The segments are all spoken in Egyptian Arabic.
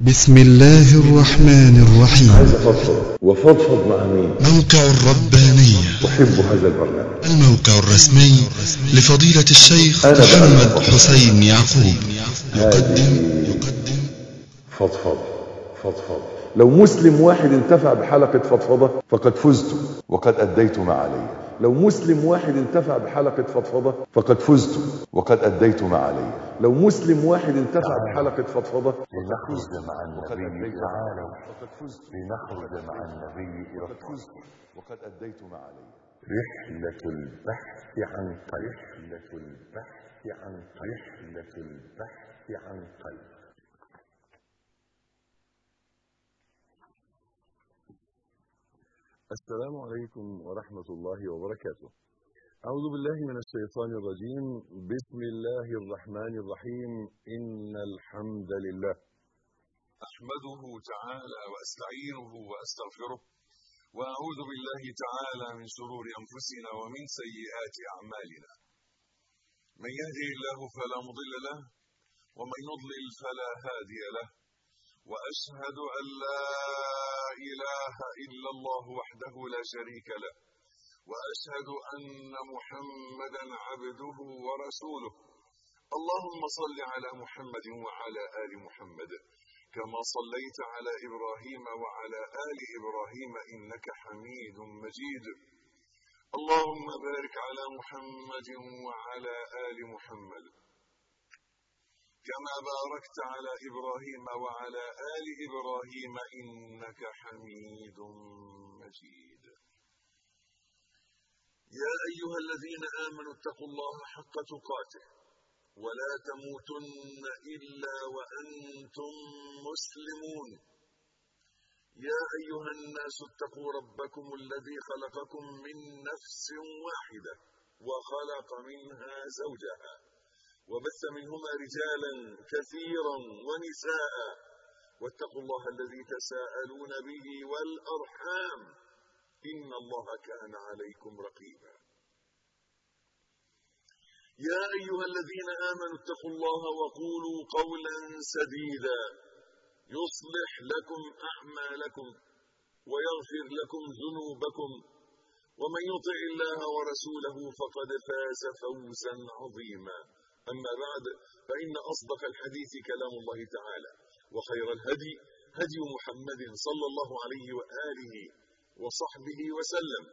بسم الله الرحمن الرحيم عايز افضفض وفضفض مع مين موقع الربانية احب هذا البرنامج الموقع الرسمي لفضيلة الشيخ أنا بقى محمد أفضل. حسين يعقوب يقدم هذه فضفض فضفض لو مسلم واحد انتفع بحلقة فضفضة فقد فزت وقد أديت ما علي لو مسلم واحد انتفع بحلقة فضفضة فقد فزت وقد أديت ما علي لو مسلم واحد انتفع بحلقة فضفضة لنخرج مع النبي تعالى فقد فزت لنخرج مع النبي إلى وقد الطريق فزت وقد أديت ما علي رحلة البحث عن قلب رحلة البحث عن قلب رحلة البحث عن قلب السلام عليكم ورحمة الله وبركاته أعوذ بالله من الشيطان الرجيم بسم الله الرحمن الرحيم إن الحمد لله أحمده تعالى وأستعينه وأستغفره وأعوذ بالله تعالى من شرور أنفسنا ومن سيئات أعمالنا من يهده الله فلا مضل له ومن يضلل فلا هادي له وأشهد أن لا إله إلا الله وحده لا شريك له وأشهد أن محمدا عبده ورسوله اللهم صل على محمد وعلى آل محمد كما صليت على إبراهيم وعلى آل إبراهيم إنك حميد مجيد اللهم بارك على محمد وعلى آل محمد كما باركت على إبراهيم وعلى آل إبراهيم إنك حميد مجيد يا أيها الذين آمنوا اتقوا الله حق تقاته ولا تموتن إلا وأنتم مسلمون يا أيها الناس اتقوا ربكم الذي خلقكم من نفس واحدة وخلق منها زوجها وبث منهما رجالا كثيرا ونساء واتقوا الله الذي تساءلون به والأرحام إن الله كان عليكم رقيبا يا أيها الذين آمنوا اتقوا الله وقولوا قولا سديدا يصلح لكم أعمالكم ويغفر لكم ذنوبكم ومن يطع الله ورسوله فقد فاز فوزا عظيما أما بعد فإن أصدق الحديث كلام الله تعالى وخير الهدي هدي محمد صلى الله عليه وآله وصحبه وسلم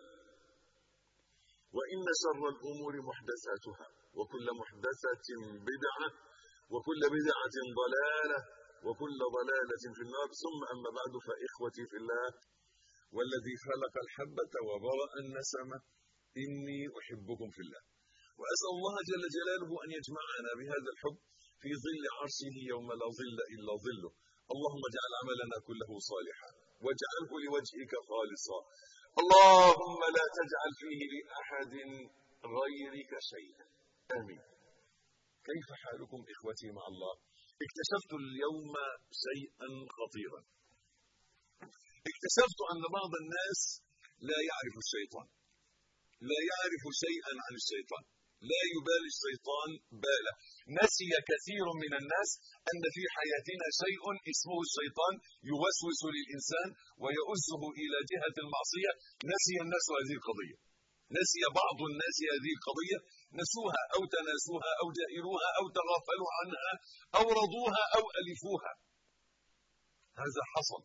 وإن شر الأمور محدثاتها وكل محدثة بدعة وكل بدعة ضلالة وكل ضلالة في النار ثم أما بعد فإخوتي في الله والذي خلق الحبة وبرأ النسمة إني أحبكم في الله وأسأل الله جل جلاله أن يجمعنا بهذا الحب في ظل عرشه يوم لا ظل إلا ظله اللهم اجعل عملنا كله صالحا واجعله لوجهك خالصا اللهم لا تجعل فيه لأحد غيرك شيئا آمين كيف حالكم إخوتي مع الله اكتشفت اليوم شيئا خطيرا اكتشفت أن بعض الناس لا يعرف الشيطان لا يعرف شيئا عن الشيطان لا يبالي الشيطان باله نسي كثير من الناس أن في حياتنا شيء اسمه الشيطان يوسوس للإنسان ويؤزه إلى جهة المعصية نسي الناس هذه القضية نسي بعض الناس هذه القضية نسوها أو تناسوها أو جائروها أو تغافلوا عنها أو رضوها أو ألفوها هذا حصل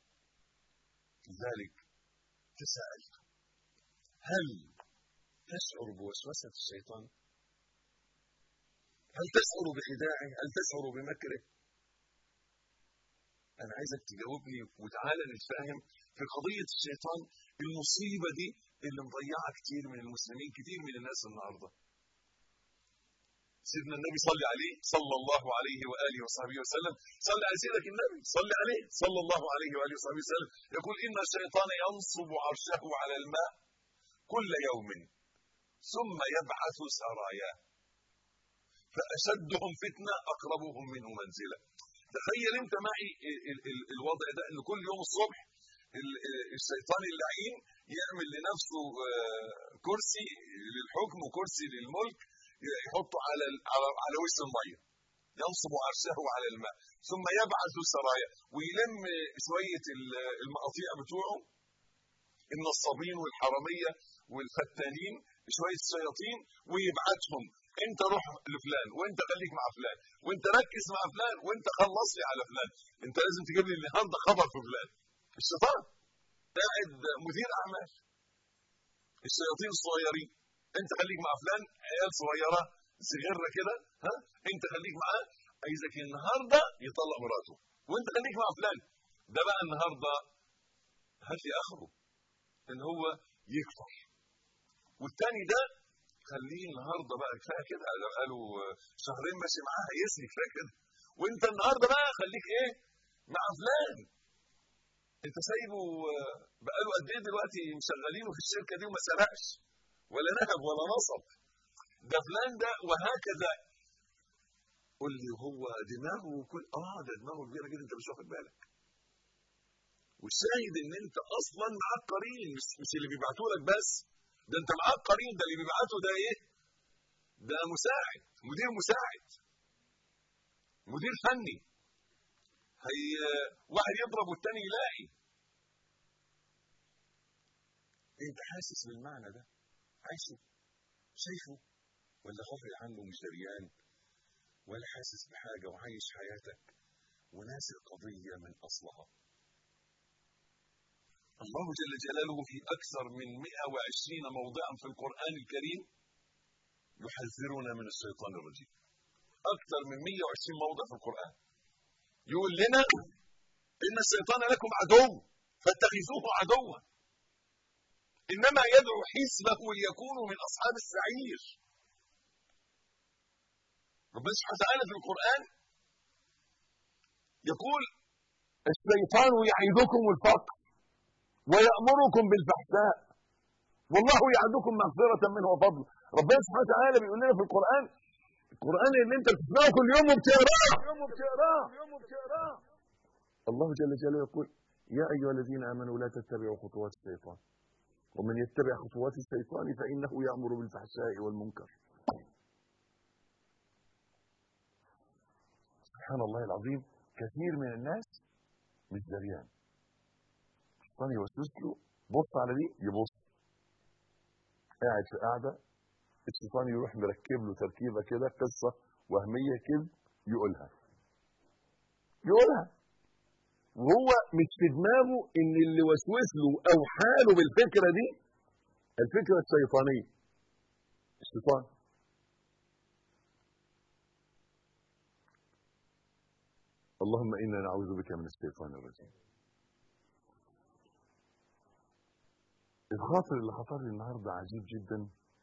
لذلك تساءلت هل تشعر بوسوسة الشيطان هل تشعر بخداعه هل تشعر بمكره أنا عايزك تجاوبني وتعالى نتفاهم في قضية الشيطان المصيبة دي اللي مضيعة كتير من المسلمين كتير من الناس النهاردة سيدنا النبي صلى عليه صلى الله عليه وآله وصحبه وسلم صلى على سيدك النبي صلى عليه صلى الله عليه وآله وصحبه وسلم يقول إن الشيطان ينصب عرشه على الماء كل يوم ثم يبعث سراياه فأشدهم فتنة أقربهم منه منزلة تخيل انت معي ال- ال- ال- الوضع ده ان كل يوم الصبح ال- ال- الشيطان اللعين يعمل لنفسه آه، كرسي للحكم وكرسي للملك يحطه على ال- على على وش الميه ينصب عرشه على الماء ثم يبعث سرايا ويلم شويه ال- المقاطيع بتوعه النصابين والحراميه والفتانين شويه شياطين ويبعتهم انت روح لفلان وانت خليك مع فلان وانت ركز مع فلان وانت خلص لي على فلان انت لازم تجيب لي النهارده خبر في فلان الشيطان قاعد مدير اعمال الشياطين الصغيرين انت خليك مع فلان عيال صغيره صغيره كده ها انت خليك معاه عايزك النهارده يطلق مراته وانت خليك مع فلان ده بقى النهارده هات لي اخره ان هو يكفر والتاني ده خليه النهارده بقى كفايه كده قالوا شهرين ماشي معاه هيسري كفايه كده وانت النهارده بقى خليك ايه مع فلان انت سايبه آه، بقاله قد ايه دلوقتي مشغلينه في الشركه دي وما سرقش ولا نهب ولا نصب ده فلان ده وهكذا قول لي هو دماغه كل اه ده دماغه كبيره جدا انت مش واخد بالك والشاهد ان انت اصلا معاك قرين مش مش اللي بيبعتوا لك بس ده انت معاك قرين ده اللي بيبعته ده ايه ده مساعد مدير مساعد مدير فني هي واحد يضرب والتاني يلاقي انت حاسس بالمعنى ده عايشه شايفه ولا غافل عنه مش دريان ولا حاسس بحاجه وعايش حياتك وناسي القضيه من اصلها الله جل جلاله في اكثر من 120 موضعا في القران الكريم يحذرنا من الشيطان الرجيم اكثر من 120 موضع في القران يقول لنا ان الشيطان لكم عدو فاتخذوه عدوا انما يدعو حزبه ليكونوا من اصحاب السعير ربنا سبحانه وتعالى في القران يقول الشيطان يعيدكم الفقر ويأمركم بالفحشاء والله يعدكم مغفرة منه وفضل ربنا سبحانه وتعالى بيقول لنا في القرآن القرآن اللي انت بتسمعه كل يوم وبتقراه الله جل جلاله يقول يا أيها الذين آمنوا لا تتبعوا خطوات الشيطان ومن يتبع خطوات الشيطان فإنه يأمر بالفحشاء والمنكر سبحان الله العظيم كثير من الناس مش دريان الشيطان يوسوس له بص على دي يبص قاعد في قاعده الشيطان يروح مركب له تركيبه كده قصه وهميه كده يقولها يقولها وهو مش في دماغه ان اللي وسوس له او حاله بالفكره دي الفكره الشيطانيه الشيطان اللهم انا نعوذ بك من الشيطان الرجيم الخاطر اللي خطر لي النهارده عجيب جدا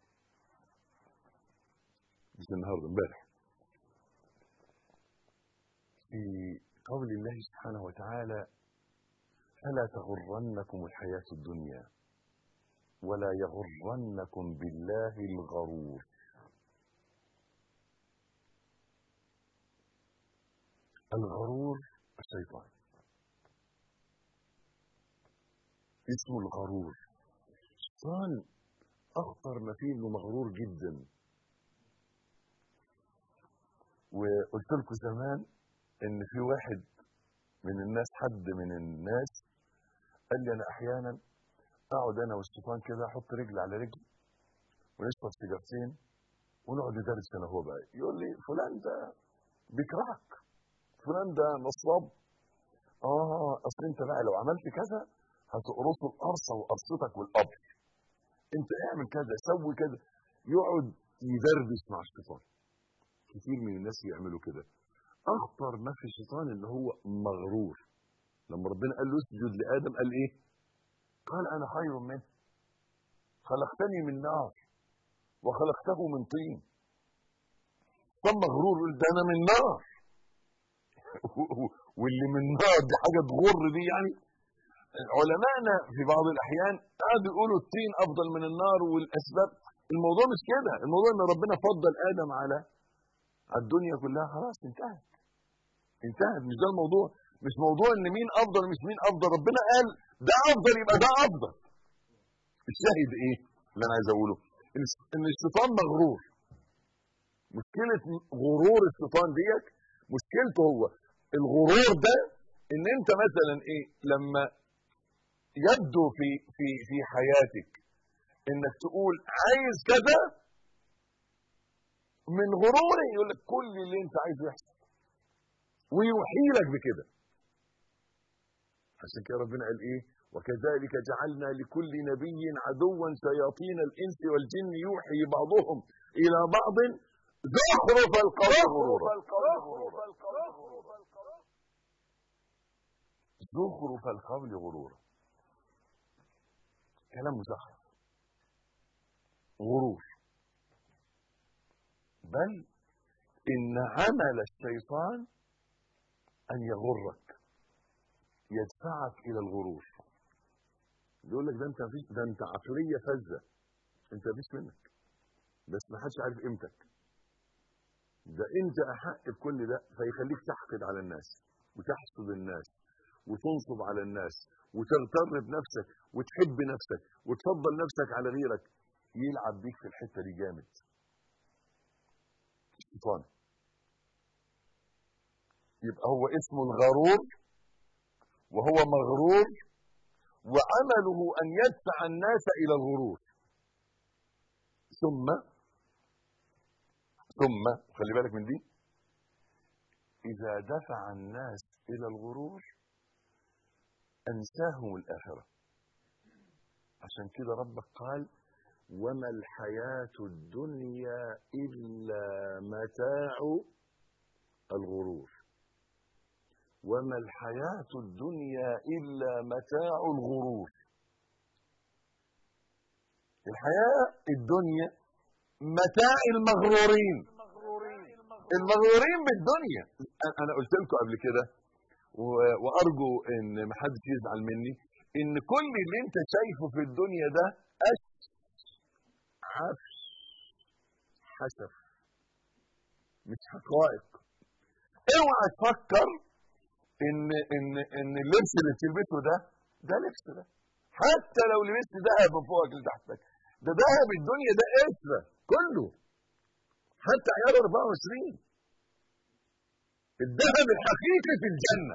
مش النهارده امبارح في قول الله سبحانه وتعالى فلا تغرنكم الحياة الدنيا ولا يغرنكم بالله الغرور الغرور الشيطان اسمه الغرور الشيطان اخطر ما فيه انه مغرور جدا وقلت لكم زمان ان في واحد من الناس حد من الناس قال لي انا احيانا اقعد انا والشيطان كده احط رجل على رجل ونشرب سيجارتين ونقعد ندرس انا هو بقى يقول لي فلان ده بيكرهك فلان ده نصاب اه اصل انت بقى لو عملت كذا هتقرصه القرصه وقرصتك والقبر انت اعمل كذا سوي كذا يقعد يدردش مع الشيطان كتير من الناس يعملوا كده اخطر ما في الشيطان ان هو مغرور لما ربنا قال له اسجد لادم قال ايه قال انا خير منه خلقتني من نار وخلقته من طين طب مغرور يقول ده انا من نار واللي من نار دي حاجه تغر دي يعني علمائنا في بعض الاحيان قعدوا يقولوا الطين افضل من النار والاسباب الموضوع مش كده الموضوع ان ربنا فضل ادم على الدنيا كلها خلاص انتهت انتهت مش ده الموضوع مش موضوع ان مين افضل مش مين افضل ربنا قال ده افضل يبقى ده افضل الشاهد ايه اللي انا عايز اقوله ان الشيطان مغرور مشكله غرور الشيطان ديت مشكلته هو الغرور ده ان انت مثلا ايه لما يبدو في في في حياتك انك تقول عايز كذا من غروره يقول لك كل اللي انت عايزه يحصل ويوحي لك بكده عشان كده ربنا قال ايه وكذلك جعلنا لكل نبي عدوا شياطين الانس والجن يوحي بعضهم الى بعض زخرف القول غرورا زخرف القول غرورا كلام مزخرف غرور بل ان عمل الشيطان ان يغرك يدفعك الى الغرور يقول لك ده انت مفيش ده انت عقليه فذه انت مفيش منك بس ما حدش عارف قيمتك ده انت احق بكل ده فيخليك تحقد على الناس وتحسد الناس وتنصب على الناس وتغتر بنفسك وتحب نفسك وتفضل نفسك على غيرك يلعب بيك في الحته دي جامد الشيطان يبقى هو اسمه الغرور وهو مغرور وعمله ان يدفع الناس الى الغرور ثم ثم خلي بالك من دي اذا دفع الناس الى الغرور انساهم الاخره عشان كده ربك قال وما الحياه الدنيا الا متاع الغرور وما الحياة الدنيا إلا متاع الغرور الحياة الدنيا متاع المغرورين المغرورين بالدنيا أنا قلت لكم قبل كده وأرجو إن محدش يزعل مني إن كل اللي أنت شايفه في الدنيا ده أش عفش حسب مش حقائق اوعى تفكر ان ان ان اللبس اللي بتلبسه ده ده لبس ده حتى لو لبست ذهب من فوقك لتحتك ده ذهب الدنيا ده قشره كله حتى عيار 24 الذهب الحقيقي في الجنه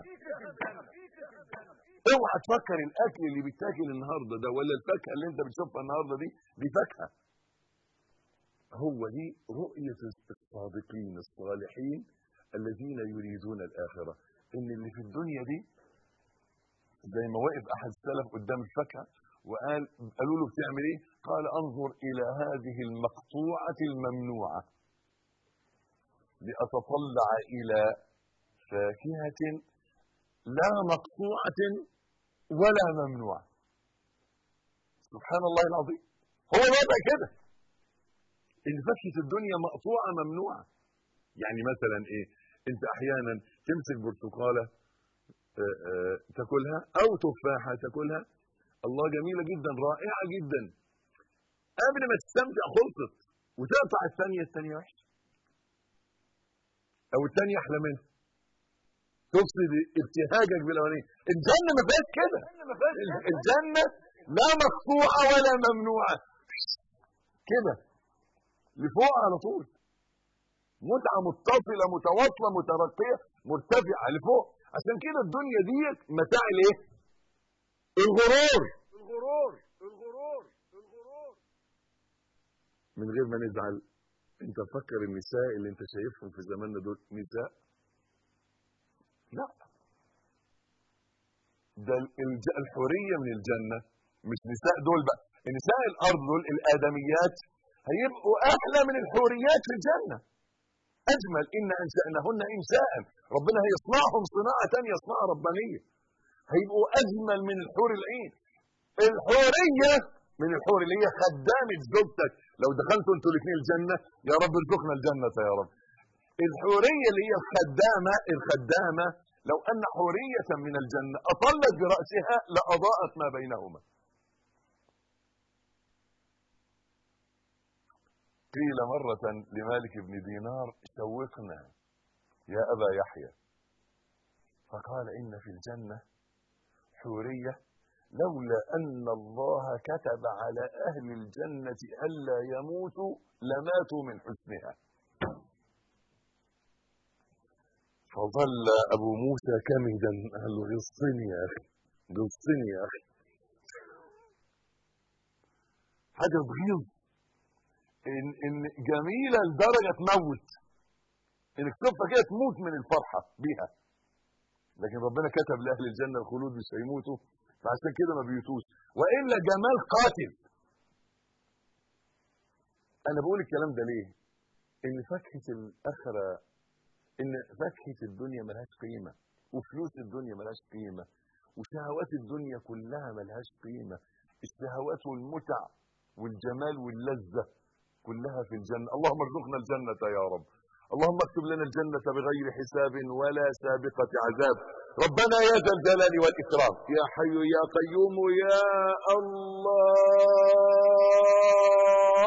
اوعى تفكر الاكل اللي بيتاكل النهارده ده ولا الفاكهه اللي انت بتشوفها النهارده دي دي فاكهه هو دي رؤيه الصادقين الصالحين الذين يريدون الاخره ان اللي في الدنيا دي زي ما وقف احد السلف قدام الفاكهه وقال قالوا له بتعمل ايه؟ قال انظر الى هذه المقطوعه الممنوعه لاتطلع الى فاكهه لا مقطوعه ولا ممنوعه سبحان الله العظيم هو الوضع كده ان فاكهه الدنيا مقطوعه ممنوعه يعني مثلا ايه انت احيانا تمسك برتقاله تاكلها او تفاحه تاكلها الله جميله جدا رائعه جدا قبل ما تستمتع خلصت وتقطع الثانيه الثانيه وحشه او الثانيه احلى منها تفسد ابتهاجك بالاولانيه الجنه ما فيهاش كده الجنه لا مقطوعه ولا ممنوعه كده لفوق على طول متعه متصله متواصله مترقيه مرتفعه لفوق عشان كده الدنيا ديت متاع الايه الغرور الغرور الغرور الغرور من غير ما نزعل انت فكر النساء اللي انت شايفهم في زماننا دول نساء لا ده الحوريه من الجنه مش نساء دول بقى نساء الارض دول الادميات هيبقوا احلى من الحوريات في الجنه اجمل ان انشانهن انشاء ربنا هيصنعهم صناعه ثانيه يصنعها ربانيه هيبقوا اجمل من الحور العين الحوريه من الحور اللي هي خدامه زوجتك لو دخلتوا انتوا الاثنين الجنه يا رب ارزقنا الجنه يا رب الحوريه اللي هي الخدامه الخدامه لو ان حوريه من الجنه اطلت براسها لاضاءت ما بينهما قيل مرة لمالك بن دينار شوقنا يا أبا يحيى فقال إن في الجنة حورية لولا أن الله كتب على أهل الجنة ألا يموتوا لماتوا من حسنها فظل ابو موسى كمدا قال له غصني يا اخي غصني يا اخي حاجه تغيظ ان ان جميله لدرجه تموت انك تشوفها كده تموت من الفرحه بيها لكن ربنا كتب لاهل الجنه الخلود مش هيموتوا فعشان كده ما بيموتوش والا جمال قاتل انا بقول الكلام ده ليه ان فاكهه الاخره ان فاكهه الدنيا ملهاش قيمه وفلوس الدنيا ملهاش قيمه وشهوات الدنيا كلها ملهاش قيمه الشهوات والمتع والجمال واللذه كلها في الجنه اللهم ارزقنا الجنه يا رب اللهم اكتب لنا الجنة بغير حساب ولا سابقة عذاب ربنا يا ذا الجلال والإكرام يا حي يا قيوم يا الله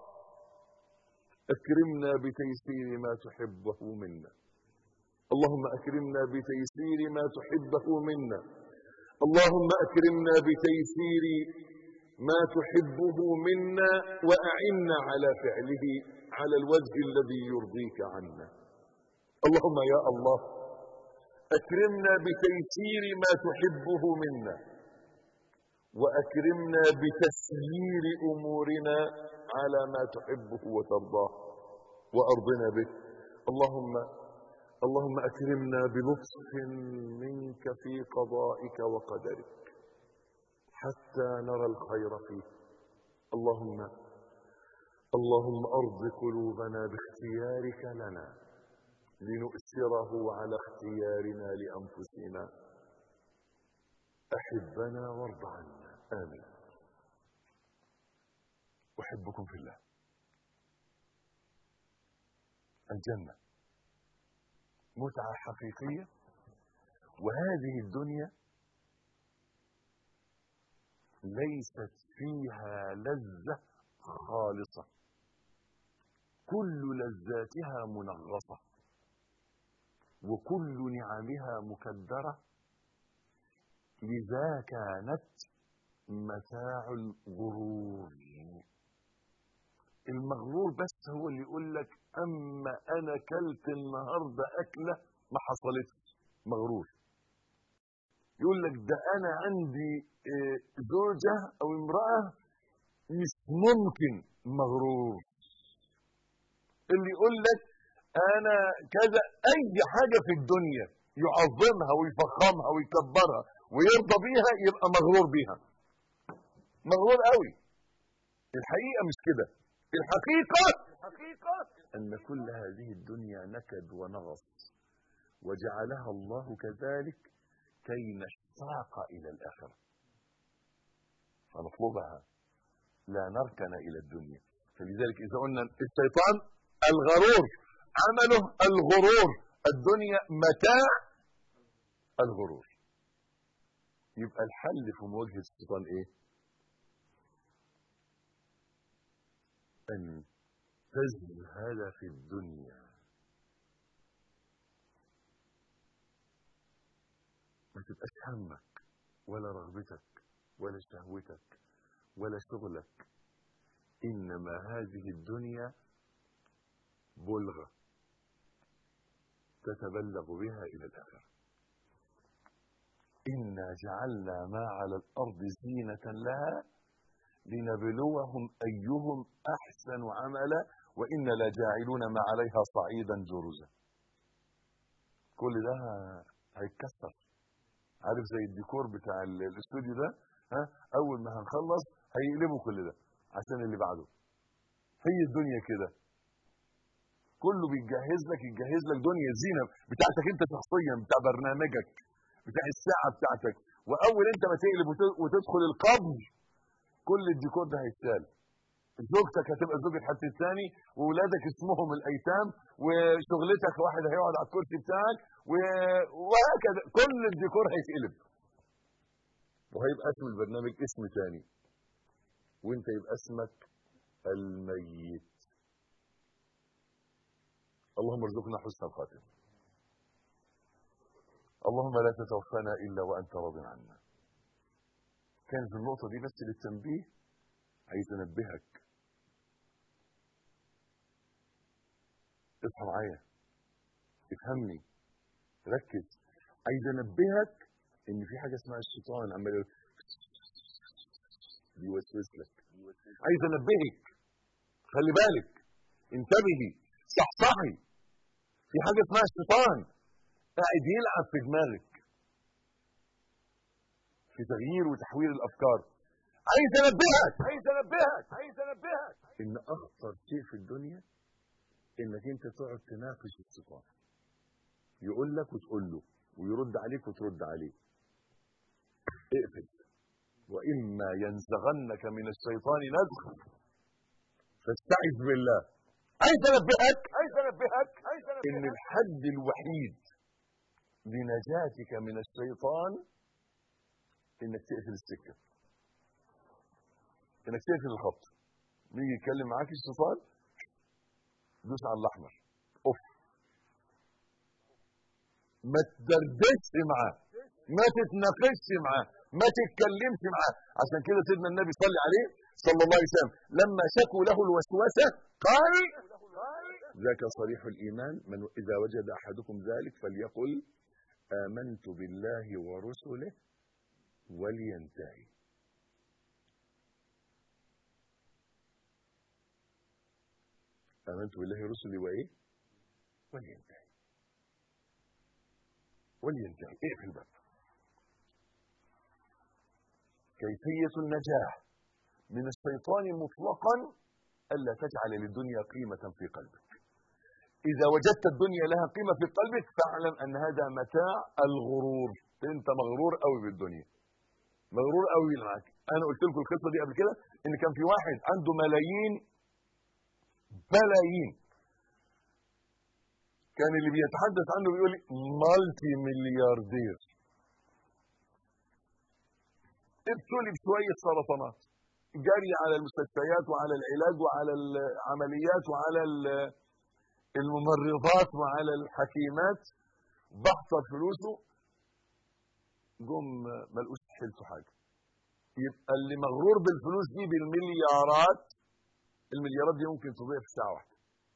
أكرمنا بتيسير ما تحبه منا اللهم أكرمنا بتيسير ما تحبه منا اللهم أكرمنا بتيسير ما تحبه منا وأعنا على فعله على الوجه الذي يرضيك عنا اللهم يا الله أكرمنا بتيسير ما تحبه منا وأكرمنا بتسيير أمورنا على ما تحبه وترضاه وأرضنا به اللهم اللهم أكرمنا بلطف منك في قضائك وقدرك حتى نرى الخير فيه اللهم اللهم أرض قلوبنا باختيارك لنا لنؤثره على اختيارنا لأنفسنا أحبنا وارض عنا آمين أحبكم في الله الجنة متعة حقيقية وهذه الدنيا ليست فيها لذة خالصة كل لذاتها منغصة وكل نعمها مكدرة لذا كانت متاع الغرور المغرور بس هو اللي يقول لك اما انا كلت النهارده اكله ما حصلتش مغرور يقول لك ده انا عندي زوجه او امراه مش ممكن مغرور اللي يقول لك انا كذا اي حاجه في الدنيا يعظمها ويفخمها ويكبرها ويرضى بيها يبقى مغرور بيها مغرور قوي الحقيقه مش كده الحقيقه الحقيقه ان كل هذه الدنيا نكد ونغص وجعلها الله كذلك كي نشتاق الى الاخره فنطلبها لا نركن الى الدنيا فلذلك اذا قلنا الشيطان الغرور عمله الغرور الدنيا متاع الغرور يبقى الحل في مواجهه الشيطان ايه ان تزهد في الدنيا ما تبقاش همك ولا رغبتك ولا شهوتك ولا شغلك انما هذه الدنيا بلغه تتبلغ بها الى الاخره انا جعلنا ما على الارض زينه لها لنبلوهم ايهم احسن عملا وانا لجاعلون ما عليها صعيدا جرزا كل ده هيتكسر عارف زي الديكور بتاع الاستوديو ده ها اول ما هنخلص هيقلبوا كل ده عشان اللي بعده هي الدنيا كده كله بيتجهز لك يتجهز لك دنيا زينه بتاعتك انت شخصيا بتاع برنامجك بتاع الساعه بتاعتك واول انت ما تقلب وتدخل القبر كل الديكور ده هيتشال زوجتك هتبقى زوجة حد الثاني واولادك اسمهم الايتام وشغلتك واحد هيقعد على الكرسي بتاعك وهكذا كل الديكور هيتقلب وهيبقى اسم البرنامج اسم ثاني وانت يبقى اسمك الميت اللهم ارزقنا حسن الخاتمه اللهم لا تتوفنا الا وانت راض عنا كان في النقطه دي بس للتنبيه عايز انبهك اصحى معايا افهمني ركز عايز انبهك ان في حاجه اسمها الشيطان عمال يقول بيوسوس لك عايز انبهك خلي بالك انتبهي صحصحي في حاجه اسمها الشيطان قاعد يلعب في دماغك في تغيير وتحويل الافكار عايز انبهك عايز انبهك عايز انبهك ان اخطر شيء في الدنيا انك انت تقعد تناقش الشيطان يقول لك وتقول له ويرد عليك وترد عليه اقفل واما ينزغنك من الشيطان نزغ فاستعذ بالله عايز انبهك عايز انبهك عايز انبهك ان الحد الوحيد لنجاتك من الشيطان انك تقفل السكه انك تقفل الخط نيجي يتكلم معاك الشيطان دوس على الاحمر اوف ما تدردش معاه ما تتناقشش معاه ما تتكلمش معاه عشان كده سيدنا النبي صلى عليه صلى الله عليه وسلم لما شكوا له الوسوسه قال ذاك صريح الايمان من اذا وجد احدكم ذلك فليقل امنت بالله ورسله ولينتهي آمنت بالله ورسله وإيه؟ ولينتهي ولينتهي اقفل الباب كيفية النجاة من الشيطان مطلقا ألا تجعل للدنيا قيمة في قلبك إذا وجدت الدنيا لها قيمة في قلبك فاعلم أن هذا متاع الغرور أنت مغرور قوي بالدنيا مغرور قوي اللي معاك أنا قلت لكم القصة دي قبل كده إن كان في واحد عنده ملايين ملايين كان اللي بيتحدث عنه بيقول مالتي ملياردير ابتلي بشوية سرطانات جري على المستشفيات وعلى العلاج وعلى العمليات وعلى الممرضات وعلى الحكيمات بحثر فلوسه جم ما لقوش حيلته حاجه يبقى اللي مغرور بالفلوس دي بالمليارات المليارات دي ممكن تضيع في ساعه واحده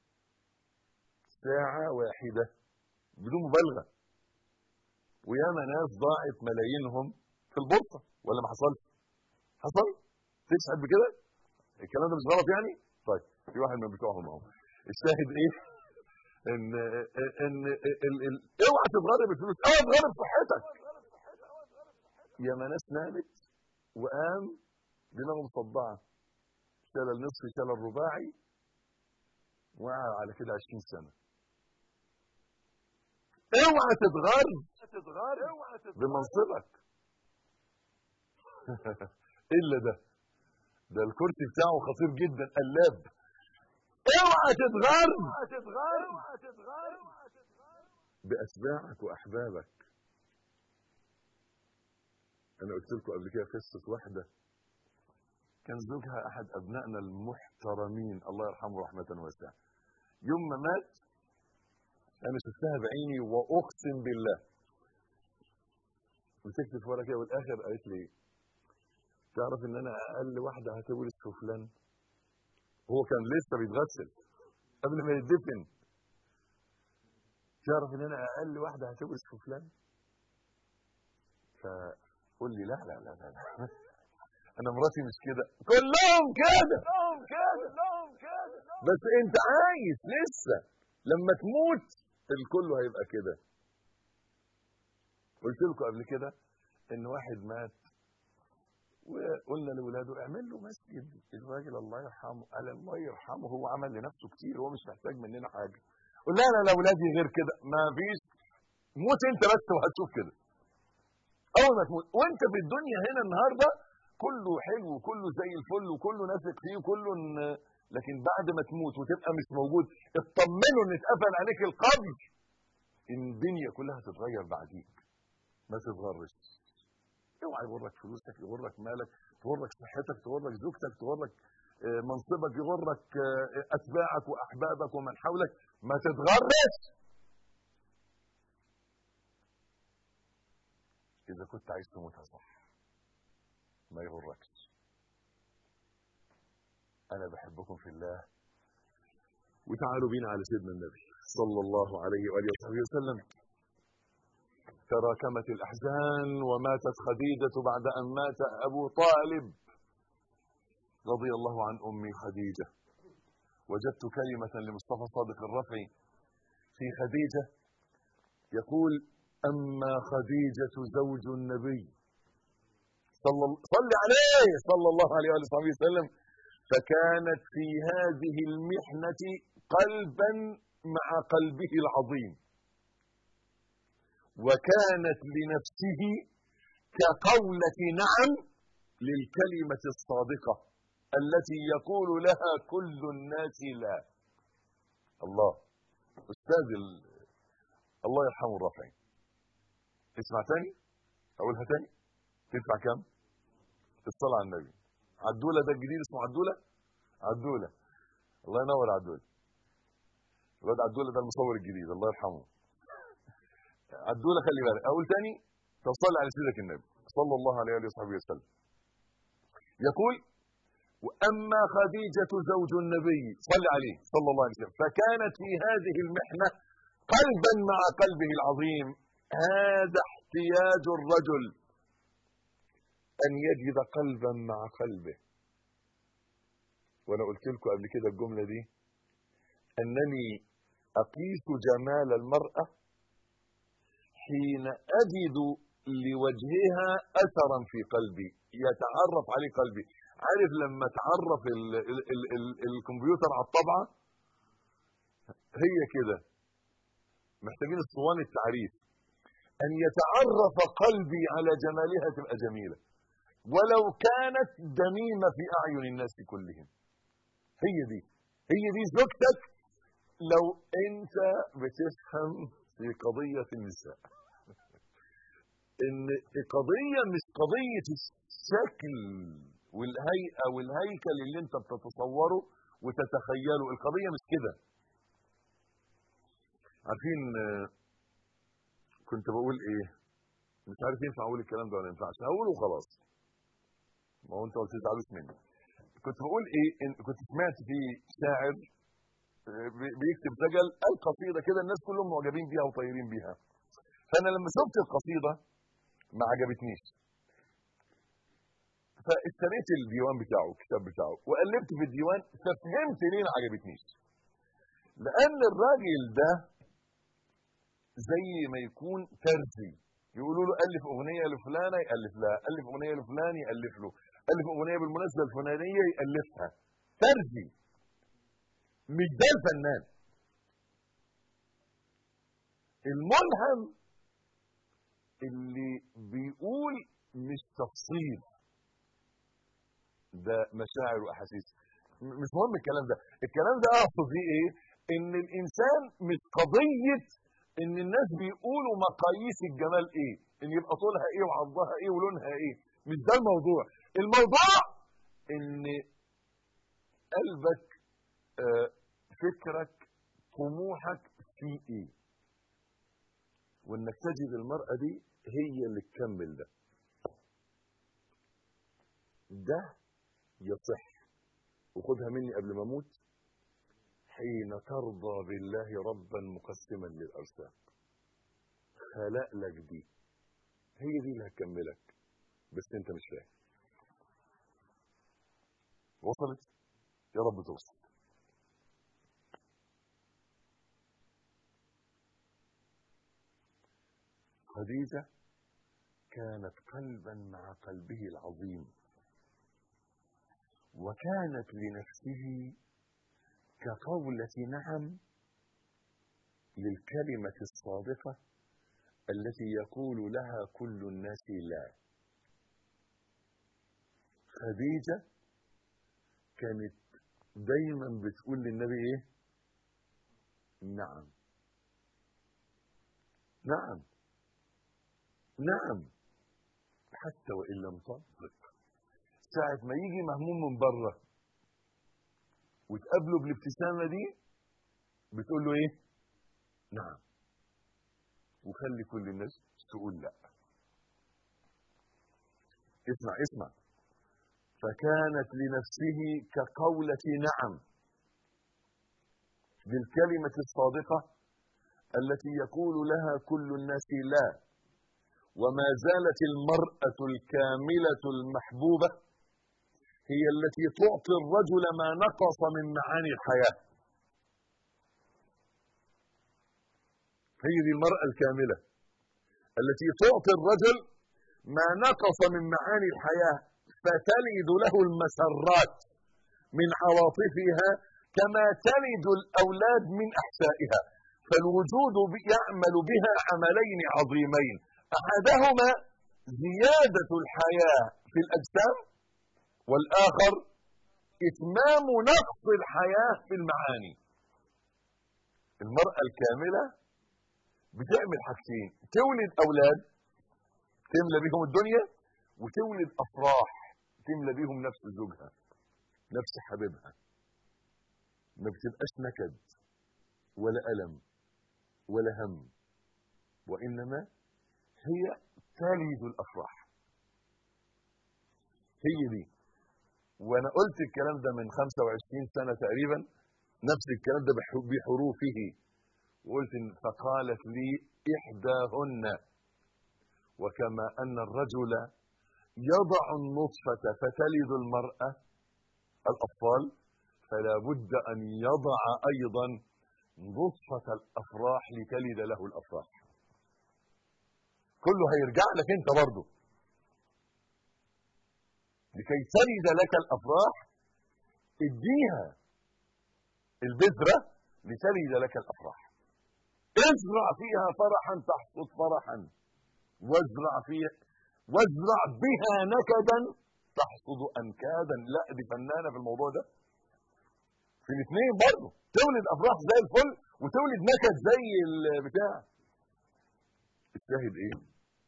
ساعه واحده بدون مبالغه وياما ناس ضاعت ملايينهم في البورصه ولا ما حصلش حصل تشهد بكده الكلام ده مش غلط يعني طيب في واحد من بتوعهم اهو الشاهد ايه ان ان ال ال اوعى تتغرب الفلوس اوعى تتغرب صحتك يا ما ناس نامت وقام دماغه مصدعه شال النصف شال الرباعي وقع على كده 20 سنه اوعى تتغر بمنصبك الا ده ده الكرسي بتاعه خطير جدا قلاب اوعى تتغر باتباعك واحبابك انا قلت لكم قبل كده قصه واحده كان زوجها احد ابنائنا المحترمين الله يرحمه رحمه واسعه يوم ما مات انا شفتها بعيني واقسم بالله مسكت في ورقه والاخر قالت لي تعرف ان انا اقل واحده هتورث في فلان هو كان لسه بيتغسل قبل ما يدفن تعرف ان انا اقل واحده هتورث في فلان فقول لي لا لا لا لا, لا. انا مراتي مش كده كلهم كده كلهم كده كلهم كده بس انت عايز لسه لما تموت الكل هيبقى كده قلت لكم قبل كده ان واحد مات وقلنا لاولاده اعمل له مسجد الراجل الله يرحمه قال الله يرحمه هو عمل لنفسه كتير هو مش محتاج مننا حاجه قلنا لا لا لاولادي غير كده ما فيش موت انت بس وهتشوف كده اول ما تموت وانت في الدنيا هنا النهارده كله حلو وكله زي الفل وكله نافق فيه وكله إن- لكن بعد ما تموت وتبقى مش موجود اطمنوا ان اتقفل عليك القبر ان الدنيا كلها تتغير بعديك ما تتغرش اوعى يغرك فلوسك يغرك مالك تغرك صحتك تغرك زوجتك تغرك آه، منصبك يغرك آه، اتباعك واحبابك ومن حولك ما تتغرش اذا كنت عايز تموتها صح ما يغركش انا بحبكم في الله وتعالوا بينا على سيدنا النبي صلى الله عليه واله وصحبه وسلم تراكمت الأحزان وماتت خديجة بعد أن مات أبو طالب رضي الله عن أمي خديجة وجدت كلمة لمصطفى صادق الرفعي في خديجة يقول أما خديجة زوج النبي صلى صل عليه صلى الله عليه وآله وصحبه وسلم فكانت في هذه المحنة قلبا مع قلبه العظيم وكانت لنفسه كقولة نعم للكلمة الصادقة التي يقول لها كل الناس لا الله أستاذ ال... الله يرحمه الرافعي اسمع تاني أقولها تاني تدفع كام الصلاة على النبي عدولة ده الجديد اسمه عدولة عدولة الله ينور عدولة الواد عدولة ده المصور الجديد الله يرحمه عدولة خلي بالك أقول تاني توصل على سيدك النبي صلى الله عليه وصحبه وسلم يقول وأما خديجة زوج النبي صلى عليه صلى الله عليه وسلم فكانت في هذه المحنة قلبا مع قلبه العظيم هذا احتياج الرجل أن يجد قلبا مع قلبه وأنا قلت لكم قبل كده الجملة دي أنني أقيس جمال المرأة حين أجد لوجهها أثرا في قلبي يتعرف عليه قلبي عارف لما تعرف ال ال ال ال الكمبيوتر على الطبعة هي كده محتاجين اسطوانة التعريف أن يتعرف قلبي على جمالها تبقى جميلة ولو كانت دميمة في أعين الناس كلهم هي دي هي دي زوجتك لو أنت بتفهم في قضية النساء ان القضية مش قضية الشكل والهيئة والهيكل اللي انت بتتصوره وتتخيله القضية مش كده عارفين كنت بقول ايه مش عارف ينفع اقول الكلام ده ولا ينفعش هقوله وخلاص ما هو انت ما تزعلوش مني كنت بقول ايه إن كنت سمعت في شاعر بيكتب سجل القصيده كده الناس كلهم معجبين بيها وطايرين بيها فانا لما شفت القصيده ما عجبتنيش فاشتريت الديوان بتاعه الكتاب بتاعه وقلبت في الديوان ففهمت ليه ما عجبتنيش لان الراجل ده زي ما يكون ترزي يقولوا له الف اغنيه لفلانه يالف لها الف اغنيه لفلان يالف له الف اغنيه بالمناسبه الفلانيه يالفها ترزي مش ده الفنان الملهم اللي بيقول مش تفصيل ده مشاعر واحاسيس مش مهم الكلام ده الكلام ده اقصد فيه ايه ان الانسان مش قضيه ان الناس بيقولوا مقاييس الجمال ايه ان يبقى طولها ايه وعرضها ايه ولونها ايه مش ده الموضوع الموضوع ان قلبك آه فكرك طموحك في ايه وانك تجد المرأة دي هي اللي تكمل ده ده يصح وخدها مني قبل ما اموت حين ترضى بالله ربا مقسما للارزاق خلق لك دي هي دي اللي هتكملك بس انت مش فاهم وصلت يا رب توصل خديجة كانت قلبا مع قلبه العظيم وكانت لنفسه كقولة نعم للكلمة الصادقة التي يقول لها كل الناس لا خديجة كانت دايما بتقول للنبي ايه نعم نعم نعم حتى وإن لم تصدق ساعة ما يجي مهموم من بره وتقابله بالابتسامة دي بتقول له ايه نعم وخلي كل الناس تقول لا اسمع اسمع فكانت لنفسه كقولة نعم بالكلمة الصادقة التي يقول لها كل الناس لا وما زالت المرأة الكاملة المحبوبة هي التي تعطي الرجل ما نقص من معاني الحياة هي دي المرأة الكاملة التي تعطي الرجل ما نقص من معاني الحياة فتلد له المسرات من عواطفها كما تلد الأولاد من أحسائها فالوجود يعمل بها عملين عظيمين أحدهما زيادة الحياة في الأجسام والآخر إتمام نقص الحياة في المعاني المرأة الكاملة بتعمل حاجتين تولد أولاد تملى بيهم الدنيا وتولد أفراح تملى بيهم نفس زوجها نفس حبيبها ما بتبقاش نكد ولا ألم ولا هم وإنما هي تلد الأفراح هي دي وأنا قلت الكلام ده من 25 سنة تقريبا نفس الكلام ده بحروفه وقلت إن فقالت لي إحداهن وكما أن الرجل يضع النطفة فتلد المرأة الأطفال فلا بد أن يضع أيضا نطفة الأفراح لتلد له الأفراح كله هيرجع لك أنت برضه لكي تلد لك الأفراح اديها البذرة لتلد لك الأفراح ازرع فيها فرحا تحصد فرحا وازرع فيها وازرع بها نكدا تحصد انكادا لا دي فنانه في الموضوع ده في الاثنين برضه تولد افراح زي الفل وتولد نكد زي البتاع الشاهد ايه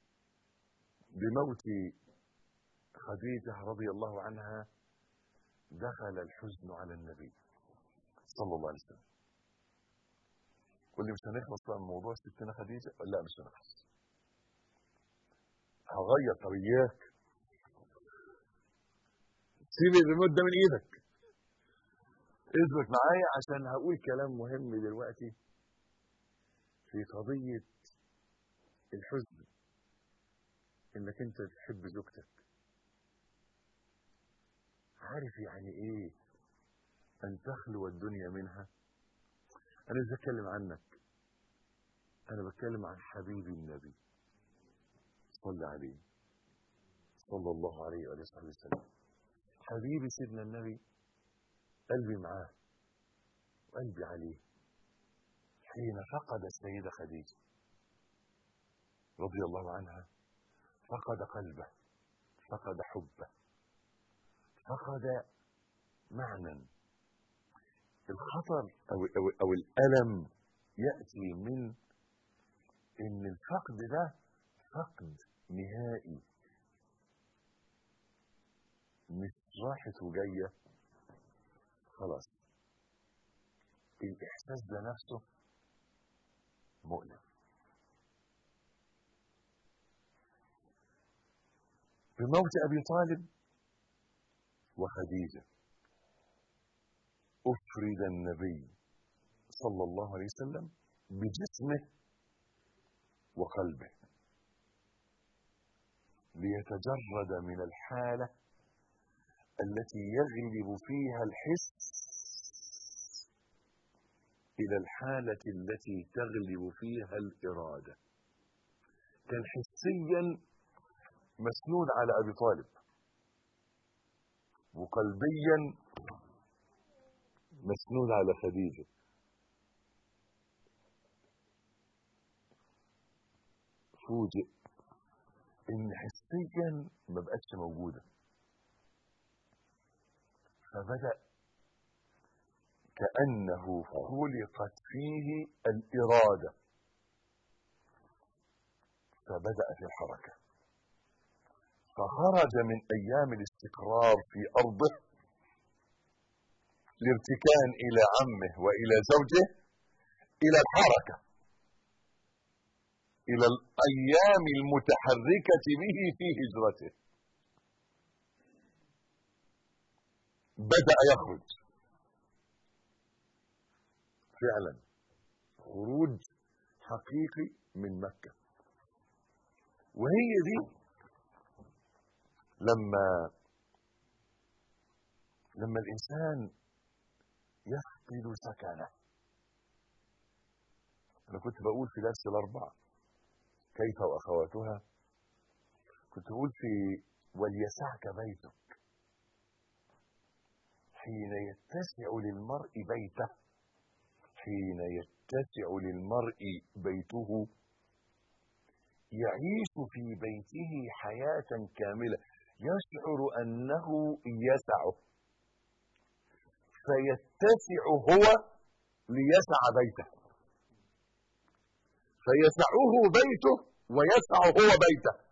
بموت خديجه رضي الله عنها دخل الحزن على النبي صلى الله عليه وسلم قول لي مش هنخلص بقى من موضوع ستنا خديجه لا مش هنخلص هغير طب اياك سيب الريموت ده من ايدك اثبت معايا عشان هقول كلام مهم دلوقتي في قضية الحزن انك انت تحب زوجتك عارف يعني ايه ان تخلو الدنيا منها انا مش بتكلم عنك انا بتكلم عن حبيبي النبي صلى عليه صلى الله عليه وآله وصحبه وسلم حبيبي سيدنا النبي قلبي معاه وقلبي عليه حين فقد السيدة خديجة رضي الله عنها فقد قلبه فقد حبه فقد معنى الخطر أو, أو, أو الألم يأتي من إن الفقد ده فقد نهائي مش راحت وجاية خلاص الإحساس ده نفسه مؤلم بموت أبي طالب وخديجة أفرد النبي صلى الله عليه وسلم بجسمه وقلبه ليتجرد من الحالة التي يغلب فيها الحس إلى الحالة التي تغلب فيها الإرادة كان حسيا مسنود على أبي طالب وقلبيا مسنود على خديجة فوجئ ان حسيا ما بقتش موجودة فبدأ كأنه خلقت فيه الإرادة فبدأ في الحركة فخرج من أيام الاستقرار في أرضه الارتكان إلى عمه وإلى زوجه إلى الحركة إلى الأيام المتحركة به في هجرته بدأ يخرج فعلا خروج حقيقي من مكة وهي دي لما لما الإنسان يفقد سكنه أنا كنت بقول في درس الأربعة كيف وأخواتها كنت بقول في وليسعك بيتك حين يتسع للمرء بيته حين يتسع للمرء بيته يعيش في بيته حياة كاملة يشعر أنه يسعه فيتسع هو ليسع بيته فيسعه بيته ويسع هو بيته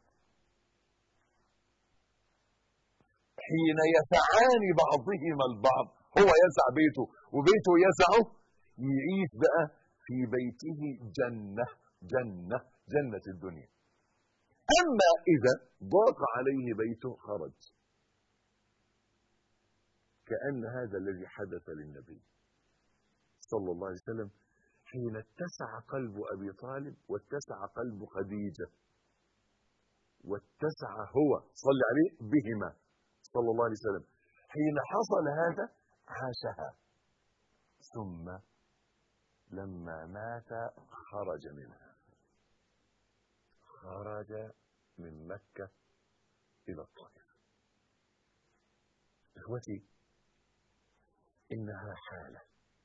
حين يسعان بعضهما البعض هو يسع بيته وبيته يسعه يعيش بقى في بيته جنة جنة جنة الدنيا أما إذا ضاق عليه بيته خرج كأن هذا الذي حدث للنبي صلى الله عليه وسلم حين اتسع قلب أبي طالب واتسع قلب خديجة واتسع هو صلى عليه بهما صلى الله عليه وسلم حين حصل هذا عاشها ثم لما مات خرج منها خرج من مكة إلى الطائف إخوتي إنها حالة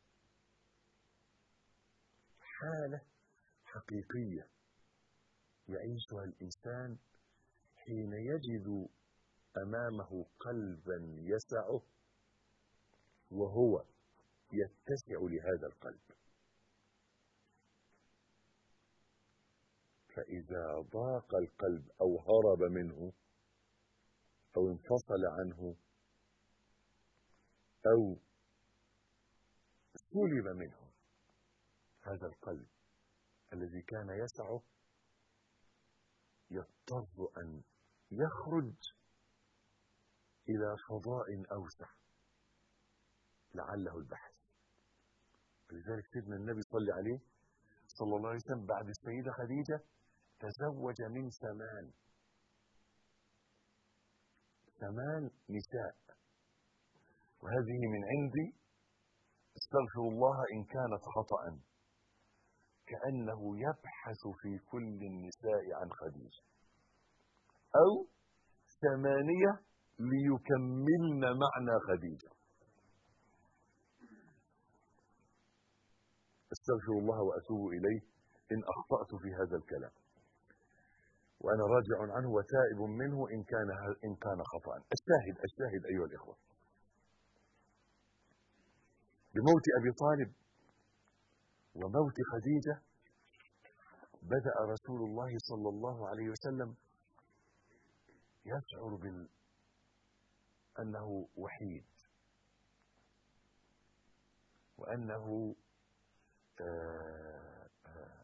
حالة حقيقية يعيشها الإنسان حين يجد أمامه قلبا يسعه وهو يتسع لهذا القلب فإذا ضاق القلب أو هرب منه أو انفصل عنه أو سلب منه هذا القلب الذي كان يسعه يضطر أن يخرج إلى فضاء أوسع لعله البحث لذلك سيدنا النبي صلى عليه صلى الله عليه وسلم بعد السيدة خديجة تزوج من ثمان ثمان نساء وهذه من عندي استغفر الله إن كانت خطأ كأنه يبحث في كل النساء عن خديجة أو ثمانية ليكملن معنى خديجة استغفر الله وأتوب إليه إن أخطأت في هذا الكلام وأنا راجع عنه وتائب منه إن كان إن كان خطأ الشاهد الشاهد أيها الإخوة بموت أبي طالب وموت خديجة بدأ رسول الله صلى الله عليه وسلم يشعر بال أنه وحيد وأنه آه آه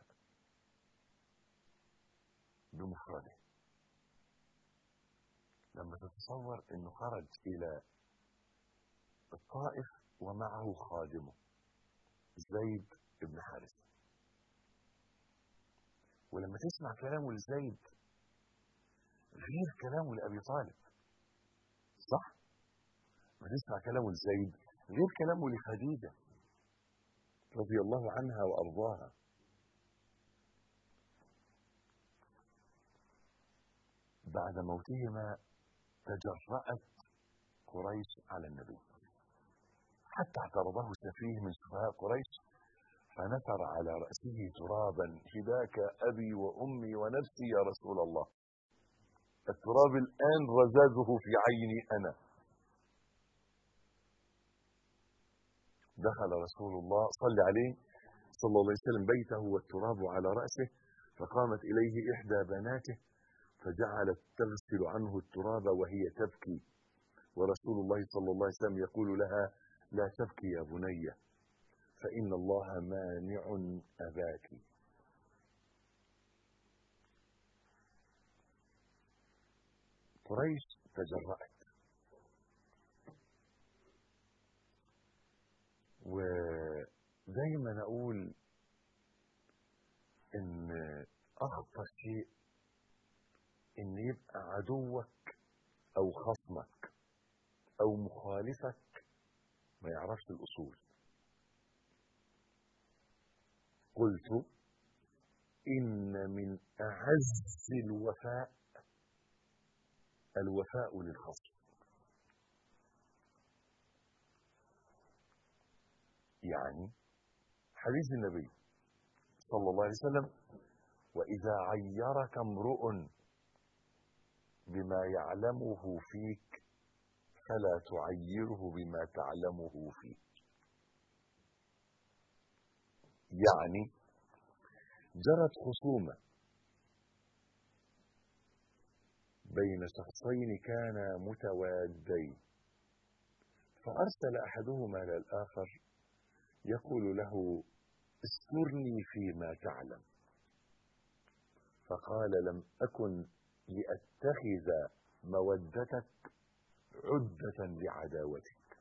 بمفرده لما تتصور أنه خرج إلى الطائف ومعه خادمه زيد بن حارثة ولما تسمع كلامه لزيد غير كلامه لأبي طالب صح؟ لما تسمع كلامه لزيد غير كلامه لخديجة رضي الله عنها وأرضاها بعد موتهما تجرأت قريش على النبي حتى اعترضه سفيه من سفهاء قريش فنثر على رأسه ترابا فداك أبي وأمي ونفسي يا رسول الله التراب الآن رزازه في عيني أنا دخل رسول الله صلى عليه صلى الله عليه وسلم بيته والتراب على رأسه فقامت إليه إحدى بناته فجعلت تغسل عنه التراب وهي تبكي ورسول الله صلى الله عليه وسلم يقول لها لا تبكي يا بني فإن الله مانع أباك قريش تجرأت ودايما أقول إن أخطر شيء ان يبقى عدوك او خصمك او مخالفك ما يعرفش الاصول قلت ان من اعز الوفاء الوفاء للخصم يعني حديث النبي صلى الله عليه وسلم واذا عيرك امرؤ بما يعلمه فيك فلا تعيره بما تعلمه فيك يعني جرت خصومه بين شخصين كانا متوادين فارسل احدهما الى الاخر يقول له استرني فيما تعلم فقال لم اكن لاتخذ مودتك عدة لعداوتك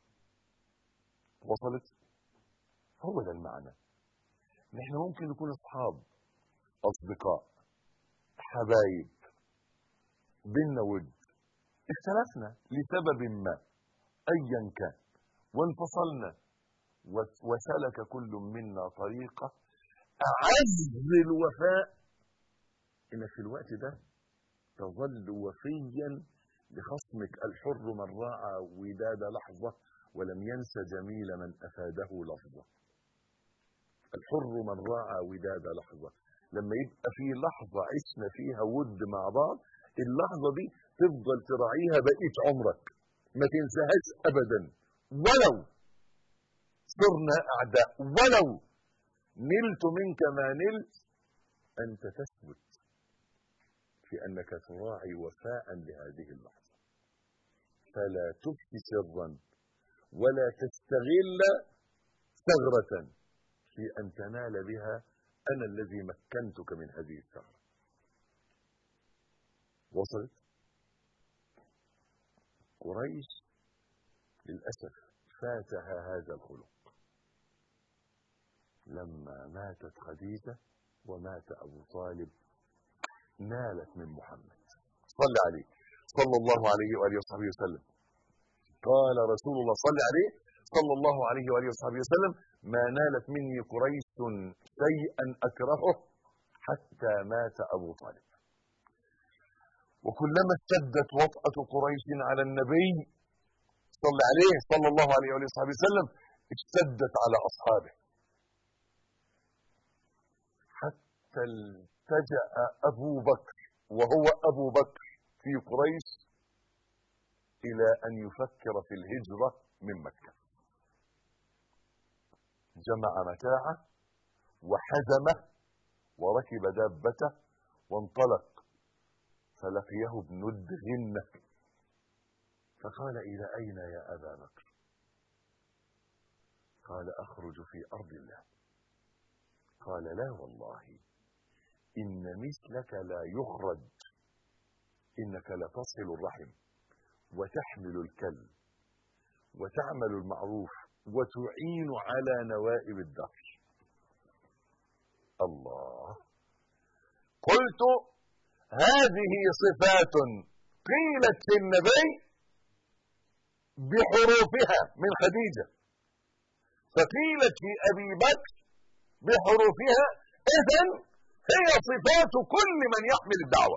وصلت هو ده المعنى نحن ممكن نكون اصحاب اصدقاء حبايب بينا ود اختلفنا لسبب ما ايا كان وانفصلنا وسلك كل منا طريقة أعز الوفاء إنك في الوقت ده تظل وفيا لخصمك الحر من راعى وداد لحظة ولم ينس جميل من أفاده لفظة الحر من راعى وداد لحظة لما يبقى في لحظة عشنا فيها ود مع بعض اللحظة دي تفضل تراعيها بقية عمرك ما تنساهاش أبدا ولو صرنا أعداء ولو نلت منك ما نلت أنت تثبت في أنك تراعي وفاء لهذه اللحظة فلا تفشي سرا ولا تستغل ثغرة في أن تنال بها أنا الذي مكنتك من هذه الثغرة وصلت قريش للأسف فاتها هذا الخلق لما ماتت خديجة ومات أبو طالب نالت من محمد صلى عليه صلى الله عليه وآله وصحبه وسلم قال رسول الله صلى عليه صلى الله عليه وآله وصحبه وسلم ما نالت مني قريش شيئا أكرهه حتى مات أبو طالب وكلما اشتدت وطأة قريش على النبي صلى عليه صلى الله عليه وآله وصحبه وسلم اشتدت على أصحابه حتى التجأ أبو بكر وهو أبو بكر في قريش إلى أن يفكر في الهجرة من مكة جمع متاعه وحزمه وركب دابته وانطلق فلقيه ابن الدغنة فقال إلى أين يا أبا بكر قال أخرج في أرض الله قال لا والله إن مثلك لا يخرج إنك لتصل الرحم وتحمل الكل وتعمل المعروف وتعين على نوائب الدهر الله قلت هذه صفات قيلت في النبي بحروفها من خديجة فقيلت في أبي بكر بحروفها إذن هي صفات كل من يحمل الدعوة